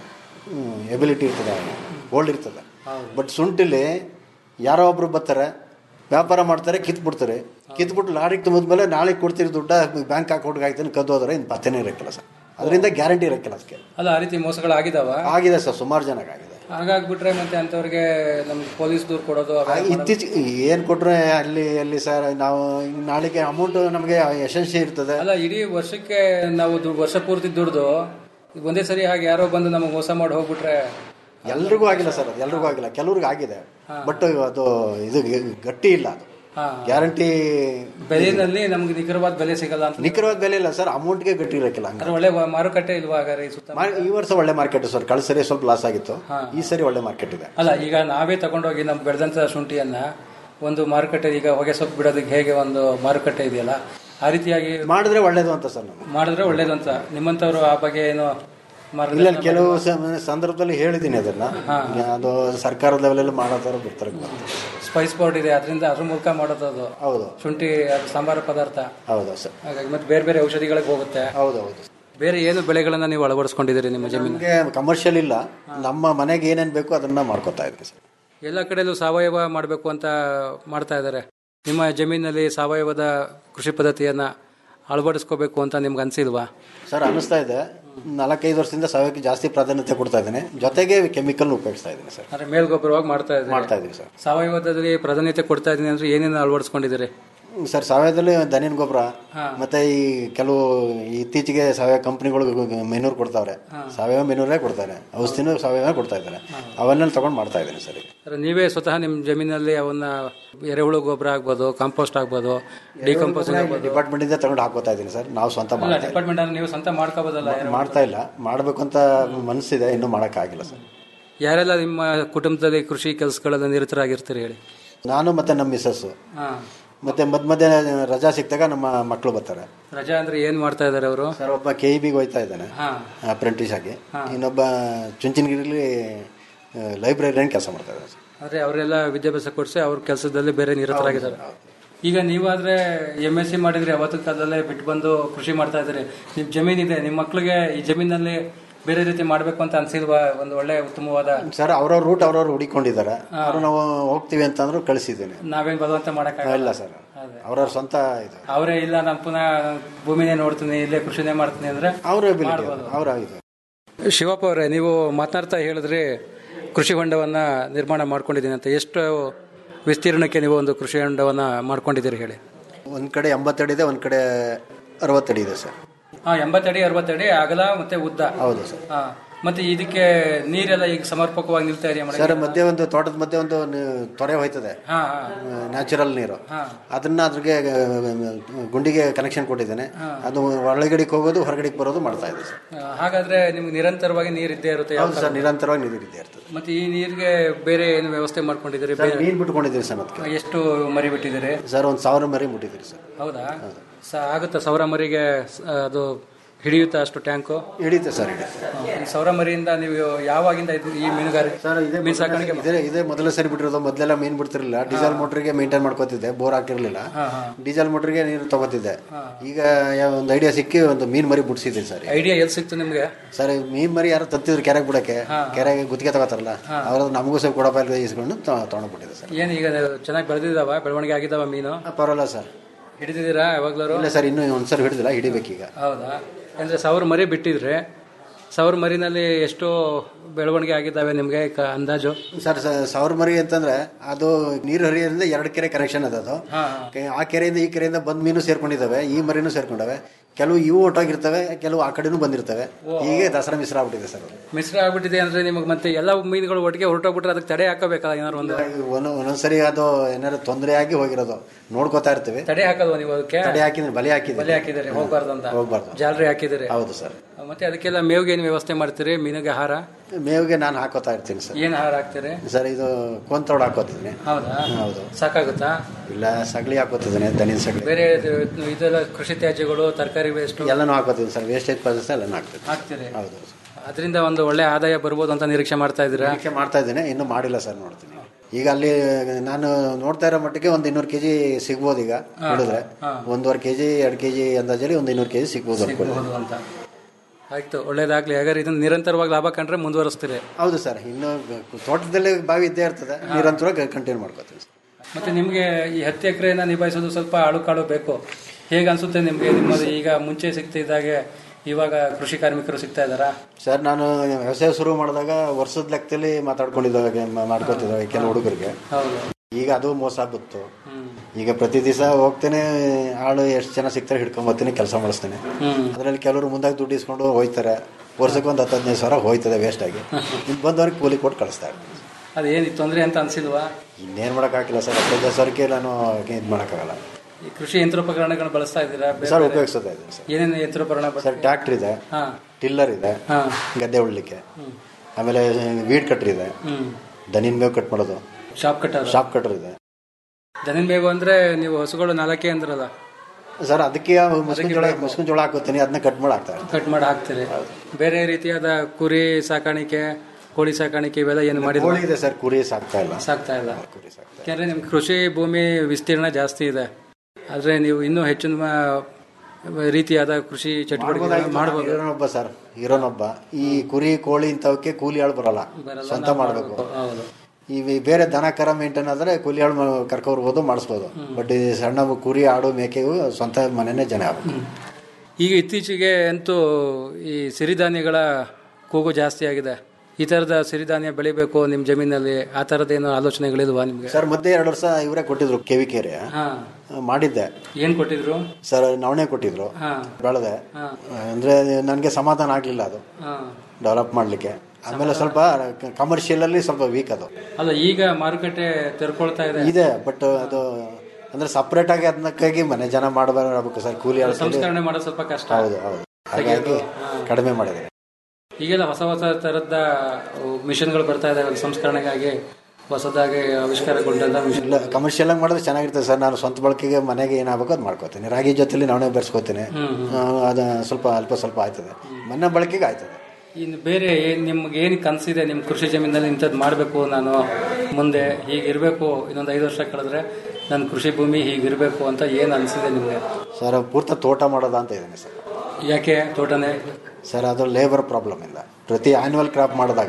S11: ಎಬಿಲಿಟಿ ಇರ್ತದೆ ಗೋಲ್ಡ್ ಇರ್ತದೆ ಬಟ್ ಶುಂಠಿಲಿ ಯಾರೋ ಒಬ್ರು ಬರ್ತಾರೆ ವ್ಯಾಪಾರ ಮಾಡ್ತಾರೆ ಕಿತ್ಬಿಡ್ತಾರೆ ಕಿತ್ಬಿಟ್ಟು ಲಾರಿಗೆ ತುಂಬಿದ್ಮೇಲೆ ನಾಳೆ ಕೊಡ್ತೀರಿ ದುಡ್ಡ ಬ್ಯಾಂಕ್ ಅಕೌಂಟ್ಗೆ ಹಾಕ್ತೀನಿ ಕದ್ದು ಹೋದ್ರೆ ಇನ್ನು ಪತ್ತೆನೇ ಇರಕ್ಕಿಲ್ಲ ಸರ್ ಅದರಿಂದ ಗ್ಯಾರಂಟಿ ಇರಕ್ಕಿಲ್ಲ ಅದಕ್ಕೆ
S10: ಅಲ್ಲ ಆ ರೀತಿ ಮೋಸಗಳಾಗಿದಾವ
S11: ಆಗಿದೆ ಸರ್ ಸುಮಾರು ಜನಕ್ಕೆ ಆಗಿದೆ
S10: ಹಾಗಾಗ್ಬಿಟ್ರೆ ಮತ್ತೆ ಅಂತವ್ರಿಗೆ ನಮ್ಗೆ ಪೊಲೀಸ್ ದೂರು ಕೊಡೋದು ಅವೆಲ್ಲ ಮಾಡೋದು.
S11: ಇತ್ತೀಚೆಗೆ ಏನು ಕೊಟ್ರೆ ಅಲ್ಲಿ ಅಲ್ಲಿ ಸರ್ ನಾವು ನಾಳೆಗೆ ಅಮೌಂಟ್ ನಮಗೆ ಯಶಸ್ವಿ ಇರ್ತದೆ
S10: ಅಲ್ಲ ಇಡೀ ವರ್ಷಕ್ಕೆ ನಾವು ದು- ವರ್ಷ ಪೂರ್ತಿ ದುಡ್ದು ಒಂದೇ ಸರಿ ಹಾಗೆ ಯಾರೋ ಬಂದು ನಮಗೆ ಮೋಸ ಮಾಡಿ ಹೋಗ್ಬಿಟ್ರೆ
S11: ಎಲ್ರಿಗೂ ಆಗಿಲ್ಲ ಸರ್ ಅದು ಎಲ್ರಿಗೂ ಆಗಿಲ್ಲ ಕೆಲವ್ರಿಗೆ ಆಗಿದೆ ಬಟ್ ಅದು ಇದು ಗಟ್ಟಿ ಇಲ್ಲ ಅದು
S10: ಹಾ.
S11: ಗ್ಯಾರಂಟಿ
S10: ಬೆಲೆನಲ್ಲಿ ನಮ್ಗೆ ನಿಖರವಾದ ಬೆಲೆ ಸಿಗಲ್ಲ ಅಂತ
S11: ನಿಖರವಾದ ಬೆಲೆ ಇಲ್ಲ ಸರ್ ಅಮೌಂಟ್ಗೆ ಗಟ್ಟಿ ಇರಕ್ಕಿಲ್ಲ ಹಂಗ
S10: ಅಂದ್ರೆ ಒಳ್ಳೆ ವ- ಮಾರುಕಟ್ಟೆ ಇಲ್ವಾ ಹಾಗಾದ್ರೆ ಈ ಸುತ್ತ
S11: ಈ ವರ್ಷ ಒಳ್ಳೆ ಮಾರ್ಕೆಟ್ ಸರ್ ಕಳೆದ ಸರಿ ಸ್ವಲ್ಪ ಲಾಸ್ ಆಗಿತ್ತು ಈ ಸರಿ ಒಳ್ಳೆ ಮಾರ್ಕೆಟ್ ಇದೆ
S10: ಅಲ್ಲ ಈಗ ನಾವೇ ತಗೊಂಡೋಗಿ ನಮ್ಗೆ ಬೆಳೆದಂತ ಶುಂಠಿಯನ್ನ ಒಂದು ಮಾರುಕಟ್ಟೆ ಈಗ ಹೊಗೆ ಸೊಪ್ಪು ಬಿಡೋದಕ್ಕೆ ಹೇಗೆ ಒಂದು ಮಾರುಕಟ್ಟೆ ಇದೆಯಲ್ಲ ಆ ರೀತಿಯಾಗಿ
S11: ಮಾಡಿದ್ರೆ ಒಳ್ಳೇದು ಅಂತ ಸರ್ ನಮ್ಗೆ
S10: ಮಾಡಿದ್ರೆ ಒಳ್ಳೇದು ಅಂತ ನಿಮ್ಮಂತವ್ರು ಆ ಬಗ್ಗೆ ಏನು
S11: ಇಲ್ಲ
S10: ಮಾರ್ಗದರ್ಶನ
S11: ಕೆಲವು ಸ- ಸಂದರ್ಭದಲ್ಲಿ ಹೇಳಿದ್ದೀನಿ ಅದನ್ನ ಅದು ಸರ್ಕಾರದ ಲೆವೆಲಲ್ಲಿ ಮಾಡೋ ಥರ ಬರ್ತಾರೆ
S10: ಸ್ಪೈಸ್ ಪೌಡರ್ ಇದೆ ಅದರಿಂದ ಅದ್ರ ಮೂಲಕ ಮಾಡೋದು ಅದು
S11: ಹೌದು
S10: ಶುಂಠಿ ಅದು ಸಾಂಬಾರ ಪದಾರ್ಥ
S11: ಹೌದಾ ಸರ್
S10: ಹಾಗಾಗಿ ಮತ್ತೆ ಬೇರೆ ಬೇರೆ ಔಷಧಿಗಳಿಗೆ ಹೋಗುತ್ತೆ
S11: ಹೌದು ಹೌದು
S10: ಬೇರೆ ಏನು ಬೆಳೆಗಳನ್ನ ನೀವು ಅಳವಡಿಸ್ಕೊಂಡಿದ್ದೀರಿ ನಿಮ್ಮ ಜಮೀನು
S11: ನಮಗೆ ಕಮರ್ಷಿಯಲ್ ಇಲ್ಲ ನಮ್ಮ ಮನೆಗೆ ಏನೇನು ಬೇಕು ಅದನ್ನ ಮಾಡ್ಕೊತಾ ಇದ್ವಿ ಸರ್
S10: ಎಲ್ಲ ಕಡೆಯಲ್ಲೂ ಸಾವಯವ ಮಾಡಬೇಕು ಅಂತ ಮಾಡ್ತಾ ಇದ್ದಾರೆ ನಿಮ್ಮ ಜಮೀನಲ್ಲಿ ಸಾವಯವದ ಕೃಷಿ ಪದ್ಧತಿಯನ್ನ ಅಳವಡಿಸ್ಕೋಬೇಕು ಅಂತ ನಿಮ್ಗೆ ಅನ್ಸಿಲ್ವಾ
S11: ಸರ್ ಅನ್ನಿಸ್ತಾ ಇದೆ ನಾಲ್ಕೈದು ವರ್ಷದಿಂದ ಸಾವಯವಕ್ಕೆ ಜಾಸ್ತಿ ಪ್ರಾಧಾನ್ಯತೆ ಕೊಡ್ತಾ ಇದ್ದೀನಿ ಜೊತೆಗೆ ಕೆಮಿಕಲ್ ಉಪಯೋಗಿಸ್ತಾ ಇದ್ದೀನಿ ಸರ್
S10: ಅಂದ್ರೆ ಮೇಲ್ಗೊಬ್ಬರವಾಗಿ ಮಾಡ್ತಾ ಇದ್ದೀರಿ
S11: ಮಾಡ್ತಾ ಇದ್ದೀನಿ ಸರ್
S10: ಸಾವಯವದಲ್ಲಿ ಪ್ರಾಧಾನ್ಯತೆ ಕೊಡ್ತಾ ಇದ್ದೀನಿ ಅಂದ್ರೆ ಏನೇನು ಅಳವಡಿಸ್ಕೊಂಡಿದ್ದೀರಿ
S11: ಸರ್ ಸಾವಯವದಲ್ಲಿ ದನಿನ ಗೊಬ್ಬರ ಮತ್ತೆ ಈ ಕೆಲವು ಇತ್ತೀಚೆಗೆ ಸಾವಯವ ಕಂಪ್ನಿಗಳು ಮೆನೂರ್ ಕೊಡ್ತಾವ್ರೆ ಸಾವಯವ ಮೆನೂರೇ ಕೊಡ್ತಾರೆ ಔಷಧಿನೂ ಸಾವಯವ ಕೊಡ್ತಾ ಇದ್ದಾರೆ ಅವನ್ನೆಲ್ಲ ತಗೊಂಡು ಮಾಡ್ತಾ ಇದ್ದೀನಿ ಸರ್ ಈಗ.
S10: ಅಂದ್ರೆ ನೀವೇ ಸ್ವತಃ ನಿಮ್ಮ ಜಮೀನಲ್ಲಿ ಅವನ್ನ ಎರೆಹುಳು ಗೊಬ್ಬರ ಆಗ್ಬೋದು ಕಾಂಪೋಸ್ಟ್ ಆಗ್ಬೋದು ಡಿಕಂಪೋಸಿಂಗ್ ಆಗ್ಬೋದು
S11: ಡಿಪಾರ್ಟ್ಮೆಂಟ್ ಇಂದ ತಗೊಂಡು ಹಾಕೋತಾ ಇದ್ದೀನಿ ಸರ್ ನಾವು ಸ್ವಂತ
S10: ಅಲ್ಲ
S11: ಮಾಡ್ತಾ ಇಲ್ಲ.
S10: ಡಿಪಾರ್ಟ್ಮೆಂಟ್ ಅಂದ್ರೆ ನೀವು ಸ್ವಂತ ಮಾಡ್ಕೋಬೋದಲ್ಲ
S11: ಮಾಡ್ತಾ ಇಲ್ಲ ಮಾಡಬೇಕು ಅಂತ ಮನಸ್ಸಿದೆ ಇನ್ನೂ ಮಾಡೋಕ್ಕಾಗಿಲ್ಲ ಸರ್
S10: ಯಾರೆಲ್ಲ ನಿಮ್ಮ ಕುಟುಂಬದಲ್ಲಿ ಕೃಷಿ ಕೆಲಸಗಳಲ್ಲಿ ನಿರತರಾಗಿರ್ತೀರಿ ಹೇಳಿ
S11: ನಾನು ಮತ್ತೆ ನಮ್ಮ ಮಿಸ್ಸಸ್ಸು
S10: ಹಾ
S11: ಮತ್ತೆ ಮಧ್ಯ ಮಧ್ಯೆ ರಜಾ ಸಿಕ್ತಾಗ ನಮ್ಮ ಮಕ್ಕಳು ಬರ್ತಾರೆ
S10: ರಜಾ ಅಂದ್ರೆ ಏನ್ ಮಾಡ್ತಾ ಇದಾರೆ ಅವರು
S11: ಸರ್ ಒಬ್ಬ ಕೆ ಇ ಬಿಗೆ ಹೋಯ್ತಾ ಇದ್ದಾನೆ
S10: ಹಾ
S11: ಅಪ್ರೆಂಟಿಸ್ ಆಗಿ ಇನ್ನೊಬ್ಬ ಚುಂಚನಗಿರಿಲಿ ಲೈಬ್ರರಿಯನ್ನು ಕೆಲಸ ಮಾಡ್ತಾ ಇದ್ದಾರೆ ಸರ್.
S10: ಅಂದ್ರೆ ಅವರೆಲ್ಲ ವಿದ್ಯಾಭ್ಯಾಸ ಕೊಡಿಸಿ ಅವ್ರ ಕೆಲಸದಲ್ಲಿ ಬೇರೆ ನಿರತರಾಗಿದ್ದಾರೆ ಈಗ ನೀವಾದ್ರೆ ಎಂ ಎಸ್ ಸಿ ಮಾಡಿದ್ರಿ ಅವತ್ತು ಕಾಲದಲ್ಲೇ ಬಿಟ್ಟು ಬಂದು ಕೃಷಿ ಮಾಡ್ತಾ ಇದ್ರಿ ನಿಮ್ ಜಮೀನಿದೆ ನಿಮ್ಮ ಮಕ್ಳಿಗೆ ಈ ಜಮೀನಲ್ಲಿ ಬೇರೆ ರೀತಿ ಮಾಡ್ಬೇಕು ಅಂತ ಅನ್ಸಿಲ್ವಾ ಒಂದು ಒಳ್ಳೆ ಉತ್ತಮವಾದ
S11: ಸರ್ ಅವ್ರವ್ರ ರೂಟ್ ಅವ್ರವ್ರು ಹುಡುಕೊಂಡಿದ್ದಾರೆ ಅವ್ರು ನಾವು ಹೋಗ್ತೀವಿ ಅಂತಂದ್ರು ಕಳಿಸಿದ್ದೀನಿ
S10: ನಾವೇನ್ ಬಲವಂತ ಮಾಡಕ್ಕಾಗಲ್ಲ
S11: ಇಲ್ಲ ಸರ್ ಅವ್ರವ್ರ ಸ್ವಂತ ಇದು
S10: ಅವರೇ ಇಲ್ಲ ನಾನು ಪುನಃ ಭೂಮಿನೇ ನೋಡ್ತೀನಿ ಇಲ್ಲೇ ಕೃಷಿನೇ ಮಾಡ್ತೀನಿ ಅಂದ್ರೆ
S11: ಅವರೇ
S10: ಮಾಡ್ಬೋದು.
S11: ಅವ್ರ ಇದು
S10: ಶಿವಪ್ಪ ಅವರೇ ನೀವು ಮಾತನಾಡ್ತಾ ಹೇಳಿದ್ರಿ ಕೃಷಿ ಹೊಂಡವನ್ನ ನಿರ್ಮಾಣ ಮಾಡ್ಕೊಂಡಿದ್ದೀನಿ ಅಂತ ಎಷ್ಟು ವಿಸ್ತೀರ್ಣಕ್ಕೆ ನೀವು ಒಂದು ಕೃಷಿ ಹೊಂಡವನ್ನ ಮಾಡ್ಕೊಂಡಿದ್ದೀರಿ ಹೇಳಿ
S11: ಒಂದ್ ಕಡೆ ಎಂಬತ್ತಡಿ ಇದೆ ಒಂದ್ ಕಡೆ ಅರವತ್ತಡಿ ಇದೆ ಸರ್
S10: ಹಾ ಎಂಬತ್ತಡಿ ಅರವತ್ತಡಿ ಅಗಲ ಮತ್ತೆ ಉದ್ದ
S11: ಹೌದು ಸರ್
S10: ಹಾ ಮತ್ತೆ ಇದಕ್ಕೆ ನೀರೆಲ್ಲ ಈಗ ಸಮರ್ಪಕವಾಗಿ ನಿಲ್ತಾ ಇದೆಯಾ
S11: ಸರ್ ಮಧ್ಯೆ ಒಂದು ತೋಟದ ಮಧ್ಯೆ ಒಂದು ನ- ತೊರೆ ಹೋಯ್ತದೆ
S10: ಹಾ ಹಾ
S11: ನ್ಯಾಚುರಲ್ ನೀರು
S10: ಹಾ.
S11: ಅದನ್ನ ಅದ್ರಿಗೆ ಆ, ಗುಂಡಿಗೆ ಕನೆಕ್ಷನ್ ಕೊಟ್ಟಿದ್ದೇನೆ ಅದು ಒಳಗಡೆಗೆ ಹೋಗೋದು ಹೊರಗಡೆಗೆ ಬರೋದು ಮಾಡ್ತಾ ಇದೆ ಸರ್
S10: ಆ, ಹಾಗಾದ್ರೆ ನಿಮ್ಗೆ ನಿರಂತರವಾಗಿ ನೀರು ಇದ್ದೇ ಇರುತ್ತೆ ಯಾವ
S11: ಹೌದು ಸರ್ ನಿರಂತರವಾಗಿ ನೀರು ಇದ್ದೇ ಇರ್ತದೆ
S10: ಮತ್ತೆ ಈ ನೀರಿಗೆ ಬೇರೆ ಏನು ವ್ಯವಸ್ಥೆ ಮಾಡ್ಕೊಂಡಿದ್ದೀರಿ
S11: ಸರ್
S10: ಬೇರೆ
S11: ಮೀನ್ ಬಿಟ್ಕೊಂಡಿದ್ದೀರಿ ಸರ್ ಅದಕ್ಕೆ
S10: ಎಷ್ಟು ಮರಿ ಬಿಟ್ಟಿದ್ದೀರಿ
S11: ಸರ್ ಒಂದು ಸಾವಿರ ಮರಿ ಮುಟ್ಟಿದ್ದೀರಿ ಸರ್
S10: ಹೌದಾ ಸ ಆಗುತ್ತಾ ಸೌರ ಮರಿಗೆ ಸ- ಅದು ಹಿಡಿಯುತ್ತಾ ಅಷ್ಟು ಟ್ಯಾಂಕು
S11: ಹಿಡಿತೆ ಸರ್ ಹಿಡಿತೆ
S10: ಈ ಸೌರ ಮರಿಯಿಂದ ನೀವು ಯಾವಾಗಿಂದ ಇದು ಈ ಮೀನುಗಾರಿಕೆ
S11: ಸರ್ ಇದೇ
S10: ಮೀನು ಸಾಕಾಣಿಕೆ
S11: ಇದೇ ಇದೇ ಮೊದಲ ಸರಿ ಬಿಟ್ಟಿರೋದು ಮೊದಲೆಲ್ಲ ಮೀನ್ ಬಿಡ್ತಿರ್ಲಿಲ್ಲ ಡೀಸೆಲ್ ಮೋಟ್ರಿಗೆ ಮೇಂಟೈನ್ ಮಾಡ್ಕೋತಿದ್ದೆ ಬೋರ್ ಹಾಕಿರ್ಲಿಲ್ಲ ಡೀಸೆಲ್ ಮೋಟ್ರಿಗೆ ನೀರು ತಗೋತಿದ್ದೆ ಈಗ ಯಾವ- ಒಂದು ಐಡಿಯಾ ಸಿಕ್ಕಿ ಒಂದು ಮೀನ್ ಮರಿ ಬಿಡಿಸಿದ್ದೀನಿ ಸರ್
S10: ಐಡಿಯಾ ಎಲ್ಲಿ ಸಿಕ್ತು ನಿಮ್ಗೆ
S11: ಸರ್ ಈ ಮೀನ್ ಮರಿ ಯಾರು ತತ್ತಿದ್ರು ಕೆರೆಗೆ ಬಿಡಕ್ಕೆ ಕೆರೆಗೆ ಗುತ್ತಿಗೆ ತಗೋತಾರಲ್ಲ ಅವ್ರದ್ದು ನಮಗೂ ಸ್ವಲ್ಪ ಕೊಡಪ್ಪ ಇಲ್ಲ ಇಸ್ಕೊಂಡು ತಗೊಂಡ್ಬಿಟ್ಟಿದೆ ಸರ್
S10: ಏನು ಈಗ ಚೆನ್ನಾಗಿ ಬೆಳೆದಿದ್ದಾವ ಬೆಳವಣಿಗೆ ಆಗಿದ್ದಾವ ಮೀನು
S11: ಪರವಾಗಿಲ್ಲ ಸರ್
S10: ಹಿಡಿದಿದ್ದೀರಾ ಯಾವಾಗ್ಲಾರು
S11: ಇಲ್ಲ ಸರ್ ಇನ್ನೂ ಒಂದ್ಸರಿ ಹಿಡಿದಿಲ್ಲ ಹಿಡಿಬೇಕೀಗ
S10: ಹೌದಾ ಅಂದ್ರೆ ಸಾವಿರ ಮರಿ ಬಿಟ್ಟಿದ್ರೆ ಸಾವಿರ ಮರಿನಲ್ಲಿ ಎಷ್ಟು ಬೆಳವಣಿಗೆ ಆಗಿದ್ದಾವೆ ನಿಮ್ಗೆ ಕ- ಅಂದಾಜು
S11: ಸರ್ ಸ- ಸಾವಿರ ಮರಿ ಅಂತಂದ್ರೆ ಅದು ನೀರು ಹರಿಯೋದ್ರಿಂದ ಎರಡು ಕೆರೆ ಕನೆಕ್ಷನ್ ಅದ ಅದು
S10: ಹಾ
S11: ಕೆ- ಆ ಕೆರೆಯಿಂದ ಈ ಕೆರೆಯಿಂದ ಬಂದ್ ಮೀನು ಸೇರ್ಕೊಂಡಿದ್ದಾವೆ ಈ ಮರಿನೂ ಸೇರ್ಕೊಂಡವೆ ಕೆಲವು ಇವು ಒಟ್ಟಾಗಿರ್ತವೆ ಕೆಲವು ಆ ಕಡೆನೂ ಬಂದಿರ್ತವೆ ಹೀಗೆ ದಸರಾ ಮಿಶ್ರ ಆಗ್ಬಿಟ್ಟಿದೆ ಸರ್ ಅದು.
S10: ಮಿಶ್ರ ಆಗ್ಬಿಟ್ಟಿದೆ ಅಂದ್ರೆ ನಿಮಗೆ ಮತ್ತೆ ಎಲ್ಲ ಮೀನುಗಳು ಒಟ್ಟಿಗೆ ಹೊರಟೋಗ್ಬಿಟ್ರೆ ಅದಕ್ಕೆ ತಡೆ ಹಾಕಬೇಕಲ್ಲ ಏನಾದ್ರು ಒಂದು
S11: ಒಂದೊ- ಒಂದೊಂದ್ಸರಿ ಅದು ಏನಾದ್ರು ತೊಂದರೆ ಆಗಿ ಹೋಗಿರೋದು ನೋಡ್ಕೋತಾ ಇರ್ತೀವಿ
S10: ತಡೆ ಹಾಕಲ್ವ ನೀವು ಅದಕ್ಕೆ
S11: ತಡೆ ಹಾಕಿದ್ರೆ ಬಲೆ ಹಾಕಿದ್ರೆ
S10: ಬಲೆ ಹಾಕಿದಿರಿ ಹೋಗ್ಬಾರ್ದು ಅಂತ
S11: ಹೋಗ್ಬಾರ್ದು
S10: ಜಾಲರಿ ಹಾಕಿದಿರಿ
S11: ಹೌದು ಸರ್
S10: ಮತ್ತೆ ಅದಕ್ಕೆಲ್ಲ ಮೇವಿಗೆ ಏನು ವ್ಯವಸ್ಥೆ ಮಾಡ್ತೀರಿ ಮೀನಿಗೆ ಆಹಾರ
S11: ಮೇವಿಗೆ ನಾನು ಹಾಕೋತಾ ಇರ್ತೀನಿ ಸರ್
S10: ಏನ್ ಆಹಾರ ಹಾಕ್ತೀರಿ
S11: ಸರ್ ಇದು ಕೊಂತೋಡ್ ಹಾಕೋತಿದ್ದೀನಿ
S10: ಹೌದಾ
S11: ಹೌದು
S10: ಸಾಕಾಗುತ್ತಾ
S11: ಇಲ್ಲ ಸಗಳಿ ಹಾಕೋತಿದ್ದೀನಿ ದನಿನ ಸಗಳಿ
S10: ಬೇರೆ ಇದು- ಇದೆಲ್ಲ ಕೃಷಿ ತ್ಯಾಜ್ಯಗಳು ತರಕಾರಿ ವೇಸ್ಟ್
S11: ಎಲ್ಲನೂ ಹಾಕೋತೀನಿ ಸರ್ ವೇಸ್ಟೇಜ್ ಪದಾರ್ಥ ಎಲ್ಲನೂ ಹಾಕ್ತೀನಿ
S10: ಹಾಕ್ತೀರಿ
S11: ಹೌದು
S10: ಅದರಿಂದ ಒಂದು ಒಳ್ಳೆ ಆದಾಯ ಬರ್ಬೋದು ಅಂತ ನಿರೀಕ್ಷೆ ಮಾಡ್ತಾ ಇದ್ದೀರಾ
S11: ನಿರೀಕ್ಷೆ ಮಾಡ್ತಾ ಇದ್ದೀನಿ ಇನ್ನೂ ಮಾಡಿಲ್ಲ ಸರ್ ನೋಡ್ತೀನಿ ಈಗ ಅಲ್ಲಿ ನಾನು ನೋಡ್ತಾ ಇರೋ ಮಟ್ಟಿಗೆ ಒಂದು ಇನ್ನೂರು ಕೆಜಿ ಸಿಗ್ಬೋದು ಈಗ ಹಿಡಿದ್ರೆ ಒಂದೂವರೆ ಕೆಜಿ ಎರಡು ಕೆಜಿ ಅಂದಾಜಲ್ಲಿ ಒಂದು ಇನ್ನೂರು ಕೆಜಿ ಸಿಗ್ಬೋದು ಅನ್ಕೊಳ್ಳಿ
S10: ಸಿಗ್ಬೋದು ಅಂತ ಆಯ್ತು ಒಳ್ಳೇದಾಗ್ಲಿ ಹಾಗಾದ್ರೆ ಇದನ್ನ ನಿರಂತರವಾಗಿ ಲಾಭ ಕಂಡ್ರೆ ಮುಂದುವರಿಸ್ತೀರಿ
S11: ಹೌದು ಸರ್ ಇನ್ನು ತೋಟದಲ್ಲಿ ಬಾವಿ ಇದ್ದೇ ಇರ್ತದೆ ನಿರಂತರವಾಗಿ ಕಂಟಿನ್ಯೂ ಮಾಡ್ಕೋತೀನಿ ಸರ್
S10: ಮತ್ತೆ ನಿಮ್ಗೆ ಈ ಹತ್ತು ಎಕರೆನ ನಿಭಾಯಿಸೋದು ಸ್ವಲ್ಪ ಆಳು ಕಾಳು ಬೇಕು ಹೇಗೆ ಅನ್ಸುತ್ತೆ ನಿಮ್ಗೆ ನಿಮ್ಮದು ಈಗ ಮುಂಚೆ ಸಿಗ್ತಿದ್ದಾಗೆ ಇವಾಗ ಕೃಷಿ ಕಾರ್ಮಿಕರು ಸಿಗ್ತಾ ಇದ್ದಾರಾ
S11: ಸರ್ ನಾನು ವ್ಯವಸಾಯ ಶುರು ಮಾಡಿದಾಗ ವರ್ಷದ ಲೆಕ್ಕದಲ್ಲಿ ಮಾತಾಡ್ಕೊಂಡಿದ್ದಾವೆ ಮಾಡ್ಕೊತಿದ್ದಾವೆ ಕೆಲವು ಹುಡುಗರಿಗೆ
S10: ಹೌದು
S11: ಈಗ ಅದು ಮೋಸ ಬಿತ್ತು ಈಗ ಪ್ರತಿ ದಿವಸ ಹೋಗ್ತೇನೆ ಆಳು ಎಷ್ಟು ಜನ ಸಿಗ್ತಾರೆ ಹಿಡ್ಕೊಂಬರ್ತೀನಿ ಕೆಲಸ ಮಾಡಿಸ್ತೇನೆ
S10: ಹ್ಮ್
S11: ಅದರಲ್ಲಿ ಕೆಲವರು ಮುಂದಾಗಿ ದುಡ್ಡು ಇಸ್ಕೊಂಡು ಹೋಯ್ತಾರೆ ವರ್ಷಕ್ಕೆ ಒಂದು ಹತ್ತು ಹದಿನೈದು ಸಾವಿರ ಹೋಯ್ತದೆ ವೇಸ್ಟ್ ಆಗಿ ಇನ್ನು ಬಂದವ್ರಿಗೆ ಕೂಲಿ ಕೊಟ್ಟು ಕಳಿಸ್ತಾರೆ
S10: ಅದೇನು ತೊಂದರೆ ಅಂತ ಅನ್ಸಿಲ್ವಾ
S11: ಇನ್ನೇನು ಮಾಡೋಕ್ಕಾಗಿಲ್ಲ ಸರ್ ಹದಿನೈದು ಸಾವಿರಕ್ಕೆ ನಾನು ಇದು ಮಾಡೋಕ್ಕಾಗಲ್ಲ
S10: ಈ ಕೃಷಿ ಯಂತ್ರೋಪಕರಣಗಳನ್ನ ಬಳಸ್ತಾ ಇದ್ದೀರಾ ಬೇರೆ
S11: ಸರ್
S10: ಬೇರೆ-
S11: ಉಪಯೋಗಿಸ್ತಾ ಇದ್ದೀನಿ ಸರ್
S10: ಏನೇನು ಯಂತ್ರೋಪಕರಣ
S11: ಸರ್ ಟ್ರ್ಯಾಕ್ಟರ್ ಇದೆ
S10: ಹಾ
S11: ಟಿಲ್ಲರ್ ಇದೆ
S10: ಹಾ
S11: ಗದ್ದೆ ಉಳ್ಳಿಕ್ಕೆ ಆಮೇಲೆ ವೀಡ್ ಕಟ್ರ್ ಇದೆ
S10: ಹ್ಮ್
S11: ದನಿನ್ ಮೇವು ಕಟ್ ಮಾಡೋದು
S10: ಶಾಪ್ ಕಟ್ಟರ್
S11: ಶಾಪ್ ಕಟ್ರ್ ಇದೆ
S10: ದನಿನ್ ಬೇಗು ಅಂದ್ರೆ ನೀವು ಹಸುಗಳು ನಾಲ್ಕೇ ಅಂದ್ರಲ್ಲ
S11: ಸರ್ ಅದಕ್ಕೆ ಮುಸ್ಕಿನ ಜೋಳ ಮುಸ್ಕಿನ ಜೋಳ ಹಾಕೋತೀನಿ ಅದನ್ನ ಕಟ್ ಮಾಡಿ ಹಾಕ್ತಾರೆ
S10: ಕಟ್ ಮಾಡಿ ಹಾಕ್ತೀರಿ ಬೇರೆ ರೀತಿಯಾದ ಕುರಿ ಸಾಕಾಣಿಕೆ ಕೋಳಿ ಸಾಕಾಣಿಕೆ ಇವೆಲ್ಲ ಏನು
S11: ಕೋಳಿ
S10: ಮಾಡಿದ್ರೆ
S11: ಇದೆ ಸರ್ ಕುರಿ ಸಾಕ್ತಾ ಇಲ್ಲ
S10: ಸಾಕ್ತಾ ಇಲ್ಲ
S11: ಕುರಿ ಸಾಕ್ತಾ
S10: ಯಾಕಂದ್ರೆ ನಿಮ್ ಕೃಷಿ ಭೂಮಿ ವಿಸ್ತೀರ್ಣ ಜಾಸ್ತಿ ಇದೆ ಆದ್ರೆ ನೀವು ಇನ್ನೂ ಹೆಚ್ಚಿನ ಮ- ರೀತಿಯಾದ ಕೃಷಿ ಚಟುವಟಿಕೆ ಮಾಡ್ಬೋದು
S11: ಇರೋನೊಬ್ಬ ಸರ್ ಇರೋನೊಬ್ಬ ಈ ಕುರಿ ಕೋಳಿ ಇಂಥವಕ್ಕೆ ಕೂಲಿ ಆಳು ಬರಲ್ಲ
S10: ಬರಲ್ಲ,
S11: ಸ್ವಂತ
S10: ನಾವು
S11: ಮಾಡಬೇಕು
S10: ಹೌದು
S11: ಈ ಬೇರೆ ದನ ಕರ ಮೇಂಟೈನ್ ಆದರೆ ಕೂಲಿ ಆಳು ಕರ್ಕೊರ್ಬೋದು ಮಾಡಿಸ್ಬೋದು ಬಟ್ ಈ ಸಣ್ಣ ಕುರಿ ಆಡು ಮೇಕೆಗೂ ಸ್ವಂತ ಮನೆನೇ ಜನ ಆಗ್ಬೇಕು
S10: ಈಗ ಇತ್ತೀಚೆಗೆ ಅಂತೂ ಈ ಸಿರಿಧಾನ್ಯಗಳ ಕೂಗು ಜಾಸ್ತಿ ಆಗಿದೆ ಈ ಥರದ ಸಿರಿಧಾನ್ಯ ಬೆಳಿಬೇಕು ನಿಮ್ಮ ಜಮೀನಲ್ಲಿ ಆ ಥರದ್ದೇನೋ ಆಲೋಚನೆಗಳಿಲ್ವಾ ನಿಮಗೆ
S11: ಸರ್ ಮಧ್ಯೆ ಎರಡು ವರ್ಷ ಇವರೇ ಕೊಟ್ಟಿದ್ರು ಕೆವಿ ಕೆರೆ
S10: ಹಾಂ
S11: ಮಾಡಿದ್ದೆ
S10: ಏನು ಕೊಟ್ಟಿದ್ರು
S11: ಸರ್ ನವಣೆ ಕೊಟ್ಟಿದ್ರು
S10: ಹಾಂ
S11: ಬೆಳೆದೆ ಅಂದ್ರೆ ನನಗೆ ಸಮಾಧಾನ ಆಗಲಿಲ್ಲ ಅದು
S10: ಹಾಂ
S11: ಡೆವಲಪ್ ಮಾಡಲಿಕ್ಕೆ ಆಮೇಲೆ ಸ್ವಲ್ಪ ಕಮರ್ಷಿಯಲ್ ಅಲ್ಲಿ ಸ್ವಲ್ಪ ವೀಕ್ ಅದು
S10: ಅಲ್ಲ ಈಗ ಮಾರುಕಟ್ಟೆ ತೆರ್ಕೊಳ್ತಾ ಇದೆ
S11: ಇದೆ ಬಟ್ ಅದು ಅಂದ್ರೆ ಸಪ್ರೇಟ್ ಆಗಿ ಅದನ್ನಕ್ಕಾಗಿ ಮನೆ ಜನ ಮಾಡಬೇಕು ಸರ್ ಕೂಲಿ ಆಳು ಸೇರಿ-
S10: ಸಂಸ್ಕರಣೆ ಮಾಡೋದು ಸ್ವಲ್ಪ ಕಷ್ಟ
S11: ಹೌದು ಹೌದು ಹಾಗಾಗಿ ಕಡಿಮೆ ಮಾಡಿದ್ದಾರೆ
S10: ಈಗೆಲ್ಲ ಹೊಸ ಹೊಸ ಥರದ ಮಿಷನ್ಗಳು ಬರ್ತಾ ಇದಾವೆ ಸಂಸ್ಕರಣೆಗಾಗಿ ಹೊಸದಾಗಿ ಆವಿಷ್ಕಾರಗೊಂಡಂತ ಮಿಷನ್
S11: ಇಲ್ಲ ಕಮರ್ಷಿಯಲ್ ಆಗಿ ಮಾಡಿದ್ರೆ ಚೆನ್ನಾಗಿರ್ತದೆ ಸರ್ ನಾನು ಸ್ವಂತ ಬಳಕೆಗೆ ಮನೆಗೆ ಏನಾಗಬೇಕು ಅದು ಮಾಡ್ಕೋತೀನಿ ರಾಗಿ ಜೊತೆಲಿ ನಾವೇ ಬೆರೆಸ್ಕೋತೀನಿ ಅದು ಸ್ವಲ್ಪ ಅಲ್ಪ ಸ್ವಲ್ಪ ಆಯ್ತದೆ ಮನೆ ಬಳಕೆಗೆ ಆಯ್ತದೆ
S10: ಇನ್ನು ಬೇರೆ ಏನ್ ನಿಮ್ಗೆ ಏನು ಕನಸಿದೆ ನಿಮ್ಮ ಕೃಷಿ ಜಮೀನಲ್ಲಿ ಇಂಥದ್ದು ಮಾಡಬೇಕು ನಾನು ಮುಂದೆ ಹೀಗಿರಬೇಕು ಇನ್ನೊಂದು ಐದು ವರ್ಷ ಕಳೆದ್ರೆ ನನ್ನ ಕೃಷಿ ಭೂಮಿ ಹೀಗಿರಬೇಕು ಅಂತ ಏನು ಅನಿಸಿದೆ ನಿಮಗೆ
S11: ಸರ್ ಪೂರ್ತ ತೋಟ ಮಾಡೋದ ಅಂತ ಇದ್ದೀನಿ ಸರ್
S10: ಯಾಕೆ ತೋಟನೇ
S11: ಸರ್ ಅದು ಲೇಬರ್ ಪ್ರಾಬ್ಲಮ್ ಇಲ್ಲ ಪ್ರತಿ ಆನ್ಯುವಲ್ ಕ್ರಾಪ್ ಮಾಡಿದಾಗ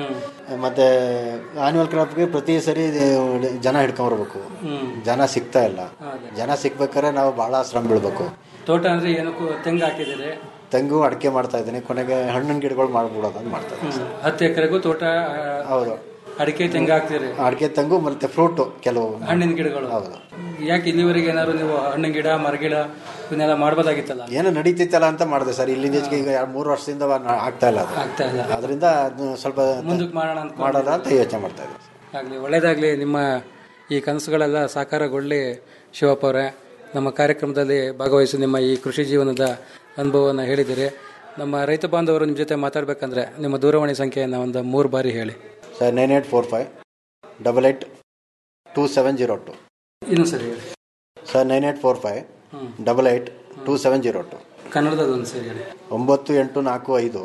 S11: ಮತ್ತೆ ಆನ್ಯುವಲ್ ಕ್ರಾಪ್ಗೆ ಪ್ರತಿ ಸರಿ ಜನ ಹಿಡ್ಕೊಂಬರ್ಬೇಕು ಜನ ಸಿಗ್ತಾ ಇಲ್ಲ ಜನ ಸಿಗ್ಬೇಕಾದ್ರೆ ನಾವು ಬಹಳ ಶ್ರಮ ಬೀಳ್ಬೇಕು
S10: ತೋಟ ಅಂದ್ರೆ ಏನಕ್ಕೂ ತೆಂಗು ಹಾಕಿದ್ದೀರಿ
S11: ತೆಂಗು ಅಡಿಕೆ ಮಾಡ್ತಾ ಇದ್ದೀನಿ ಕೊನೆಗೆ ಹಣ್ಣಿನ ಗಿಡಗಳು ಮಾಡ್ಬಿಡೋದು ಅಂತ ಮಾಡ್ತಾ ಇದ್ದೀನಿ
S10: ಹತ್ತು ಎಕರೆಗೂ ತೋಟ ಆ,
S11: ಹೌದು
S10: ಅಡಿಕೆ ತೆಂಗು ಹಾಕ್ತೀರಿ
S11: ಅಡಿಕೆ ತೆಂಗು ಮತ್ತೆ ಫ್ರೂಟ್ ಕೆಲವು
S10: ಹಣ್ಣಿನ ಗಿಡಗಳು
S11: ಹೌದು
S10: ಯಾಕೆ ಇಲ್ಲಿವರೆಗೆ ಏನಾದ್ರು ನೀವು ಹಣ್ಣಿನ ಗಿಡ ಮರಗಿಡ ಇವನ್ನೆಲ್ಲ ಮಾಡ್ಬೋದಾಗಿತ್ತಲ್ಲ
S11: ಏನೋ ನಡೀತಿತ್ತಲ್ಲ ಅಂತ ಮಾಡಿದೆ ಸರ್ ಇಲ್ಲಿಂದ ಈಚೆಗೆ ಈಗ ಎರಡು ಮೂರು ವರ್ಷದಿಂದ ವ- ಆಗ್ತಾ ಇಲ್ಲ ಅದು
S10: ಆಗ್ತಾ ಇಲ್ಲ
S11: ಅದರಿಂದ ಅದನ್ನ ಸ್ವಲ್ಪ
S10: ಮುಂದಕ್ಕೆ ಮಾಡೋಣ ಅಂತ
S11: ಮಾಡೋಣ ಅಂತ ಯೋಚನೆ ಮಾಡ್ತಾ ಇದ್ದೀನಿ
S10: ಆಗಲಿ ಒಳ್ಳೇದಾಗಲಿ ನಿಮ್ಮ ಈ ಕನಸುಗಳೆಲ್ಲ ಸಾಕಾರಗೊಳ್ಳಿ ಶಿವಪ್ಪ ಅವರೇ ನಮ್ಮ ಕಾರ್ಯಕ್ರಮದಲ್ಲಿ ಭಾಗವಹಿಸಿ ನಿಮ್ಮ ಈ ಕೃಷಿ ಜೀವನದ ಅನುಭವವನ್ನು ಹೇಳಿದ್ದೀರಿ ನಮ್ಮ ರೈತ ಬಾಂಧವರು ನಿಮ್ಮ ಜೊತೆ ಮಾತಾಡಬೇಕಂದ್ರೆ ನಿಮ್ಮ ದೂರವಾಣಿ ಸಂಖ್ಯೆಯನ್ನು ಒಂದು ಮೂರು ಬಾರಿ ಹೇಳಿ
S11: sir nine eight four five double eight two seven zero two
S10: ಇನ್ನೂ ಸರಿ ಹೇಳಿ
S11: sir nine eight four five double eight two seven zero two
S10: ಕನ್ನಡದಲ್ಲಿ ಒಂದು ಸರಿ ಹೇಳಿ
S11: ಒಂಬತ್ತು ಎಂಟು ನಾಲ್ಕು ಐದು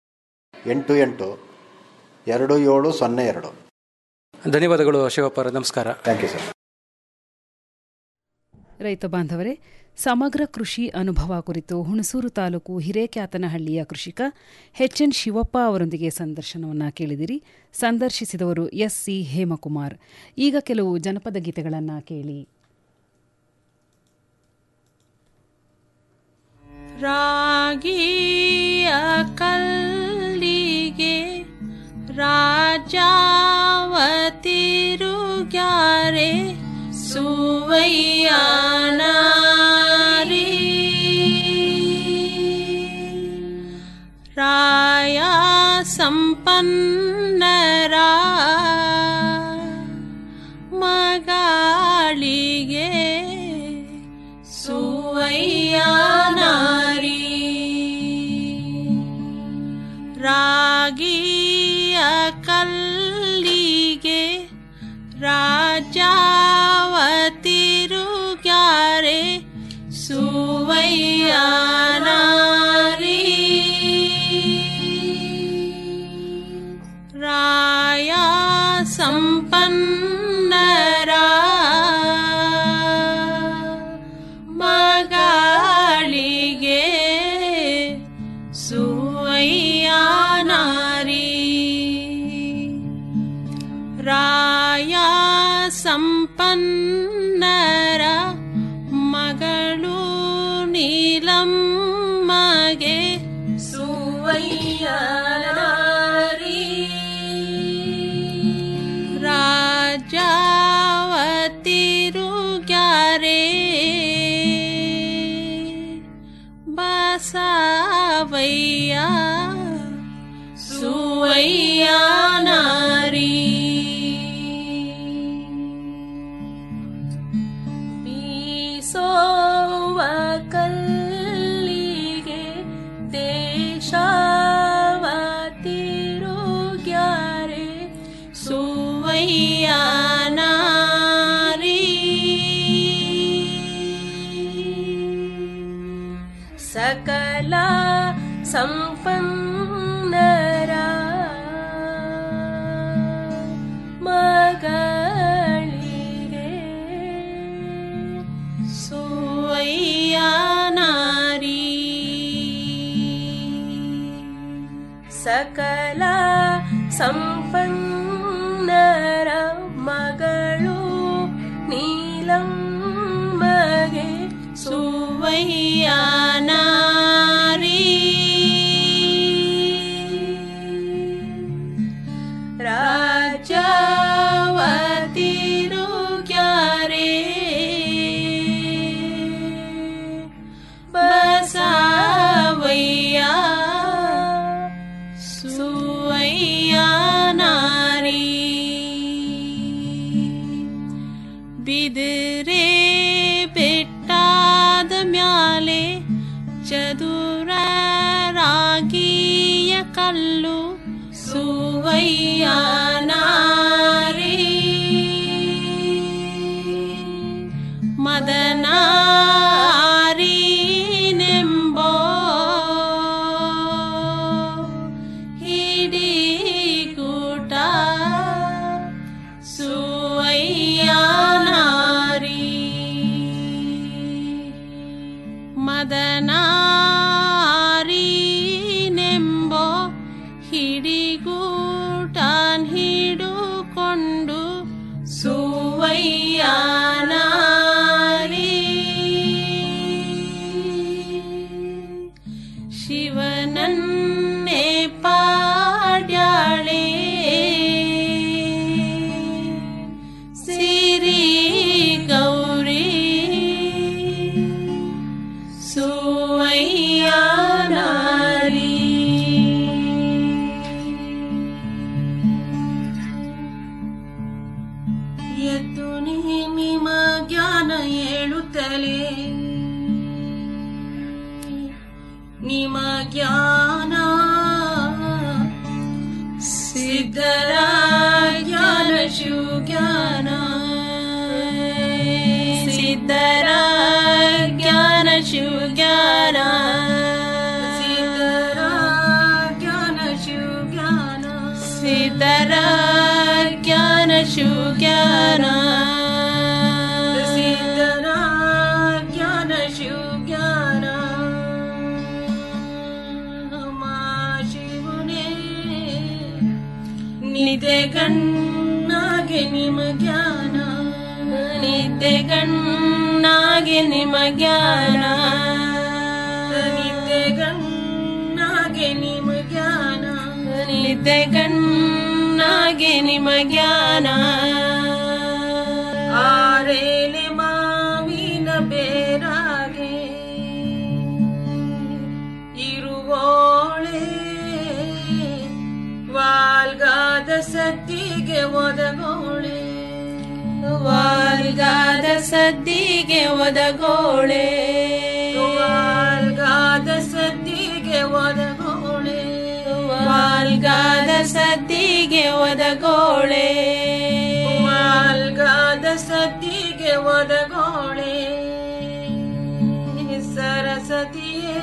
S11: ಎಂಟು ಎಂಟು ಎರಡು ಏಳು ಸೊನ್ನೆ ಎರಡು
S10: ಧನ್ಯವಾದಗಳು ಶಿವಪ್ಪ ಅವರೇ ನಮಸ್ಕಾರ
S11: ಥ್ಯಾಂಕ್ ಯು ಸರ್
S2: ರೈತ ಬಾಂಧವರೇ ಸಮಗ್ರ ಕೃಷಿ ಅನುಭವ ಕುರಿತು ಹುಣಸೂರು ತಾಲೂಕು ಹಿರೇಕ್ಯಾತನಹಳ್ಳಿಯ ಕೃಷಿಕ ಎಚ್ಎನ್ ಶಿವಪ್ಪ ಅವರೊಂದಿಗೆ ಸಂದರ್ಶನವನ್ನ ಕೇಳಿದಿರಿ ಸಂದರ್ಶಿಸಿದವರು ಎಸ್ಸಿ ಹೇಮಕುಮಾರ್ ಈಗ ಕೆಲವು ಜನಪದ ಗೀತೆಗಳನ್ನು ಕೇಳಿ
S12: ರಾಗಿಯ ಕಲ್ಲಿಗೆ ರಾಜಾವತಿರುಗ್ಯಾರೆ ಸುವಯ್ಯನಾರಿ ರಾಯ ಸಂಪನ್ನರ ಮಗಳಿಗೆ ಸುವಯ್ಯನಾರಿ ರಾಗಿಯ ಕಲ್ಲಿಗೆ ರಾಜಾವತಿರುಗ್ಯಾರೆ ಸುವಯ್ಯನಾರಿ ರಾಯ ಸಂಪನ್ನರ ಮಗಳಿಗೆ ಸುವಯ್ಯನಾರಿ ರಾಯ ಸಂಪನ್ನರ ಮಗಳು ನೀಲಮ್ಮಗೆ ಸುವಯ್ಯನಾರಿ ರಾಜಾವತಿರುಗ್ಯಾರೆ ಬಸವಯ್ಯ ಸುವಯ್ಯನಾರಿ ಬೀಸೋವ ಕಲ್ಲಿಗೆ ದೇಶವತಿರುಗ್ಯಾರೆ ಸುವಯ್ಯನಾರಿ ಸಕಲ ಸಂಪನ್ನರ ಮಗಳಿಗೆ ಸುವಯ್ಯನಾರಿ ಸಕಲ ಸಂಪನ್ನರ ಬಿದಿರೆ ಬೆಟ್ಟಾದ ಮ್ಯಾಲೆ ಚದುರ ರಾಗಿಯ ಕಲ್ಲು ಸುವಯ್ಯ ನಾರಿ ಮದನಾರಿನೆಂಬೋ ಹಿಡಿಗೂಟ ಸುವಯ್ಯ ನಾರಿ ಮದನಾರಿನೆಂಬೋ ಹಿಡಿಗೂಟನ್ ಹಿಡುಕೊಂಡು ಸುವಯ್ಯ ನಾರಿ ಶಿವನನ್ನೇ ಪಾಡ್ಯಾಳೆ ಸಿರಿ ಗೌರಿ ಸುವಯ್ಯ ನಾರಿ ಎದ್ದು ನೀ ನಿಮ್ಮ ಜ್ಞಾನ ಹೇಳುತ್ತಲೇ ನಿಮ್ಮ ಜ್ಞಾನ ಸಿದ್ಧರ ಜ್ಞಾನ ಶಿವಜ್ಞಾನ ಸಿದ್ಧರ ಜ್ಞಾನ ಶಿವಜ್ಞಾನ ಸಿದ್ಧರ ಜ್ಞಾನ ಶಿವಜ್ಞಾನ ಸಿದ್ಧರ ಜ್ಞಾನ ಶಿವಜ್ಞಾನ ಸಿದ್ಧರ ಜ್ಞಾನ ಶಿವಜ್ಞಾನ ಶಿವನೇ ನಿದ್ದೆ ಗಣ್ಣಾಗೆ ನಿಮ ಜ್ಞಾನ ನಿದ್ದೆ ಗಣ್ಣಾಗೆ ನಿಮ ಜ್ಞಾನ ನಿದ್ದೆ ಗಣ್ಣಾಗೆ ನಿಮ ಜ್ಞಾನ ನಿದ್ದೆ ಗಣ್ಣಾಗೆ ನಿಮ ಜ್ಞಾನ ಆರೇಲೆ ಮಾವಿನ ಬೇರಾಗೆ ಇರುವೋಳೆ ವಾಲ್ಗಾದ ಸದ್ದಿಗೆ ಒದಗೋಳೆ ವಾಲ್ಗಾದ ಸದ್ದಿಗೆ ಒದಗೋಳೆ ವಾಲ್ಗಾದ ಸದ್ದಿಗೆ ಒದಗೋಳೆ ವಾಲ್ಗಾದ ಸದ್ದಿಗೆ ಒದಗೋಳೆ ವಾಲ್ಗಾದ ಸದ್ದಿಗೆ ಒದಗೋಳೆ ಸರಸ್ವತಿಯೇ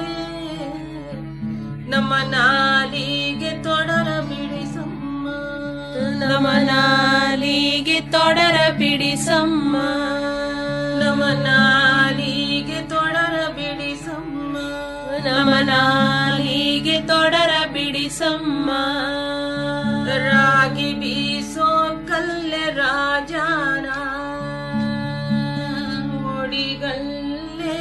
S12: ನಮ್ಮ ನಾಲಿಗೆ ತೊಡರ ಬಿಡಿಸಮ್ಮ ನಮ್ಮ ನಾಲಿಗೆ ತೊಡರ ಬಿಡಿಸಮ್ಮ ನಮ್ಮ ನಾಲಿಗೆ ತೊಡರ ಬಿಡಿಸಮ್ಮ ನಮ್ಮ ನಾಲಿಗೆ ತೊಡರ ಬಿಡಿಸಮ್ಮ ರಾಗಿ ಬೀಸೋ ಕಲ್ಲೆ ರಾಜಾನ ಒಡಿಗಲ್ಲೇ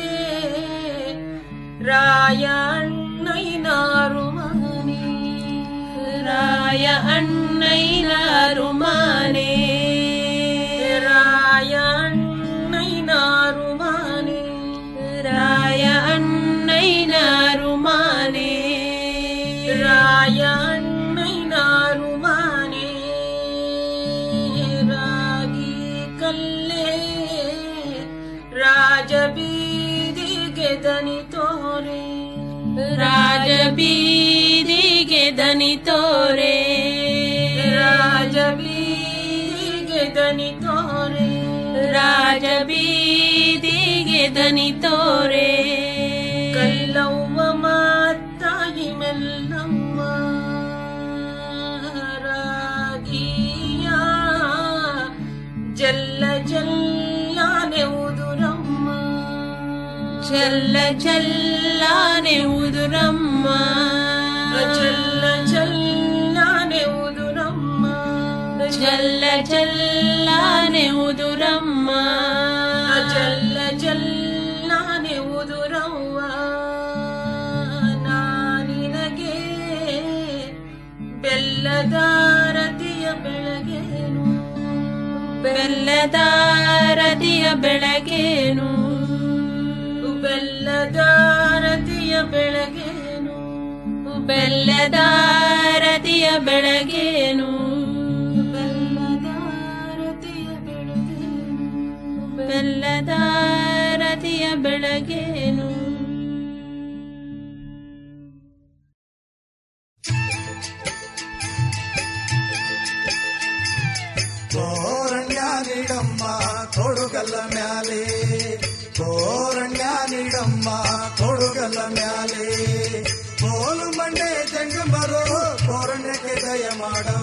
S12: ರಾಯ ಅಣ್ಣಯ್ಯನಾರು ಮನೆ ರಾಯ ಅಣ್ಣಯ್ಯನಾರು ಮನೆ ರಾಯ ಅಣ್ಣಯ್ಯನಾರು ಮನೆ ರಾಯ ಅಣ್ಣಯ್ಯನಾರು ಮನೆ ರಾಯ ಅಣ್ಣಯ್ಯನಾರು ಮನೆ ರಾಗಿ ಕಲ್ಲೇ ರಾಜ ಬೀದಿಗೆ ದನಿ ತೋರೆ ರಾಜ ಬೀದಿಗೆ ದನಿ ತೋರೆ ರಾಜ ಬೀದಿಗೆ ದನಿ ತೋರೆ ರಾಜ ಬೀದಿಗೆ ದನಿ ತೋರೆ ಕಲ್ಲವ್ವ ಮಾತಾಯಿ ಮೆಲ್ಲಮ್ಮ ರಾಗಿಯ ಜಲ್ಲ ಜಲ್ಲಾನೆ ಉದುರಮ್ಮ ಜಲ್ಲ ಜಲ್ಲಾನೆ ಉದುರಮ್ಮ ಜಲ್ಲ ಜಲ್ಲಾನೆ ಉದುರಮ್ಮ ಜಲ್ಲ ಜಲ್ಲಾನೆ ಉದುರಮ್ಮ ಜಲ್ಲ ಜಲ್ಲಾನೆ ಉದುರವ್ವ ನಾನಿನಗೆ ಬೆಲ್ಲದಾರತಿಯ ಬೆಳಗೇನು ಬೆಲ್ಲದಾರತಿಯ ಬೆಳಗೇನು ಬೆಲ್ಲದಾರತಿಯ ಬೆಳಗೇನು ಬೆಲ್ಲದಾರತಿಯ ಬೆಳಗೇನು ಬೆಲ್ಲದಾರತಿಯ ಬೆಳಗೇನು ಬೆಲ್ಲದ ರತಿಯ ಬೆಳಗೇನು
S13: ಕೋರಣ್ಯ ನೀಡಮ್ಮ ಕೊಡುಗಲ್ಲ ಮ್ಯಾಲೆ ಕೋರಣ್ಯ ನೀಡಮ್ಮ ಕೊಡುಗಲ್ಲ ಮ್ಯಾಲೆ ಕೋಲು ಮಂಡೆ ಜಂಗಮರು ಕೋರಣ್ಯಕ್ಕೆ ದಯ ಮಾಡಮ್ಮ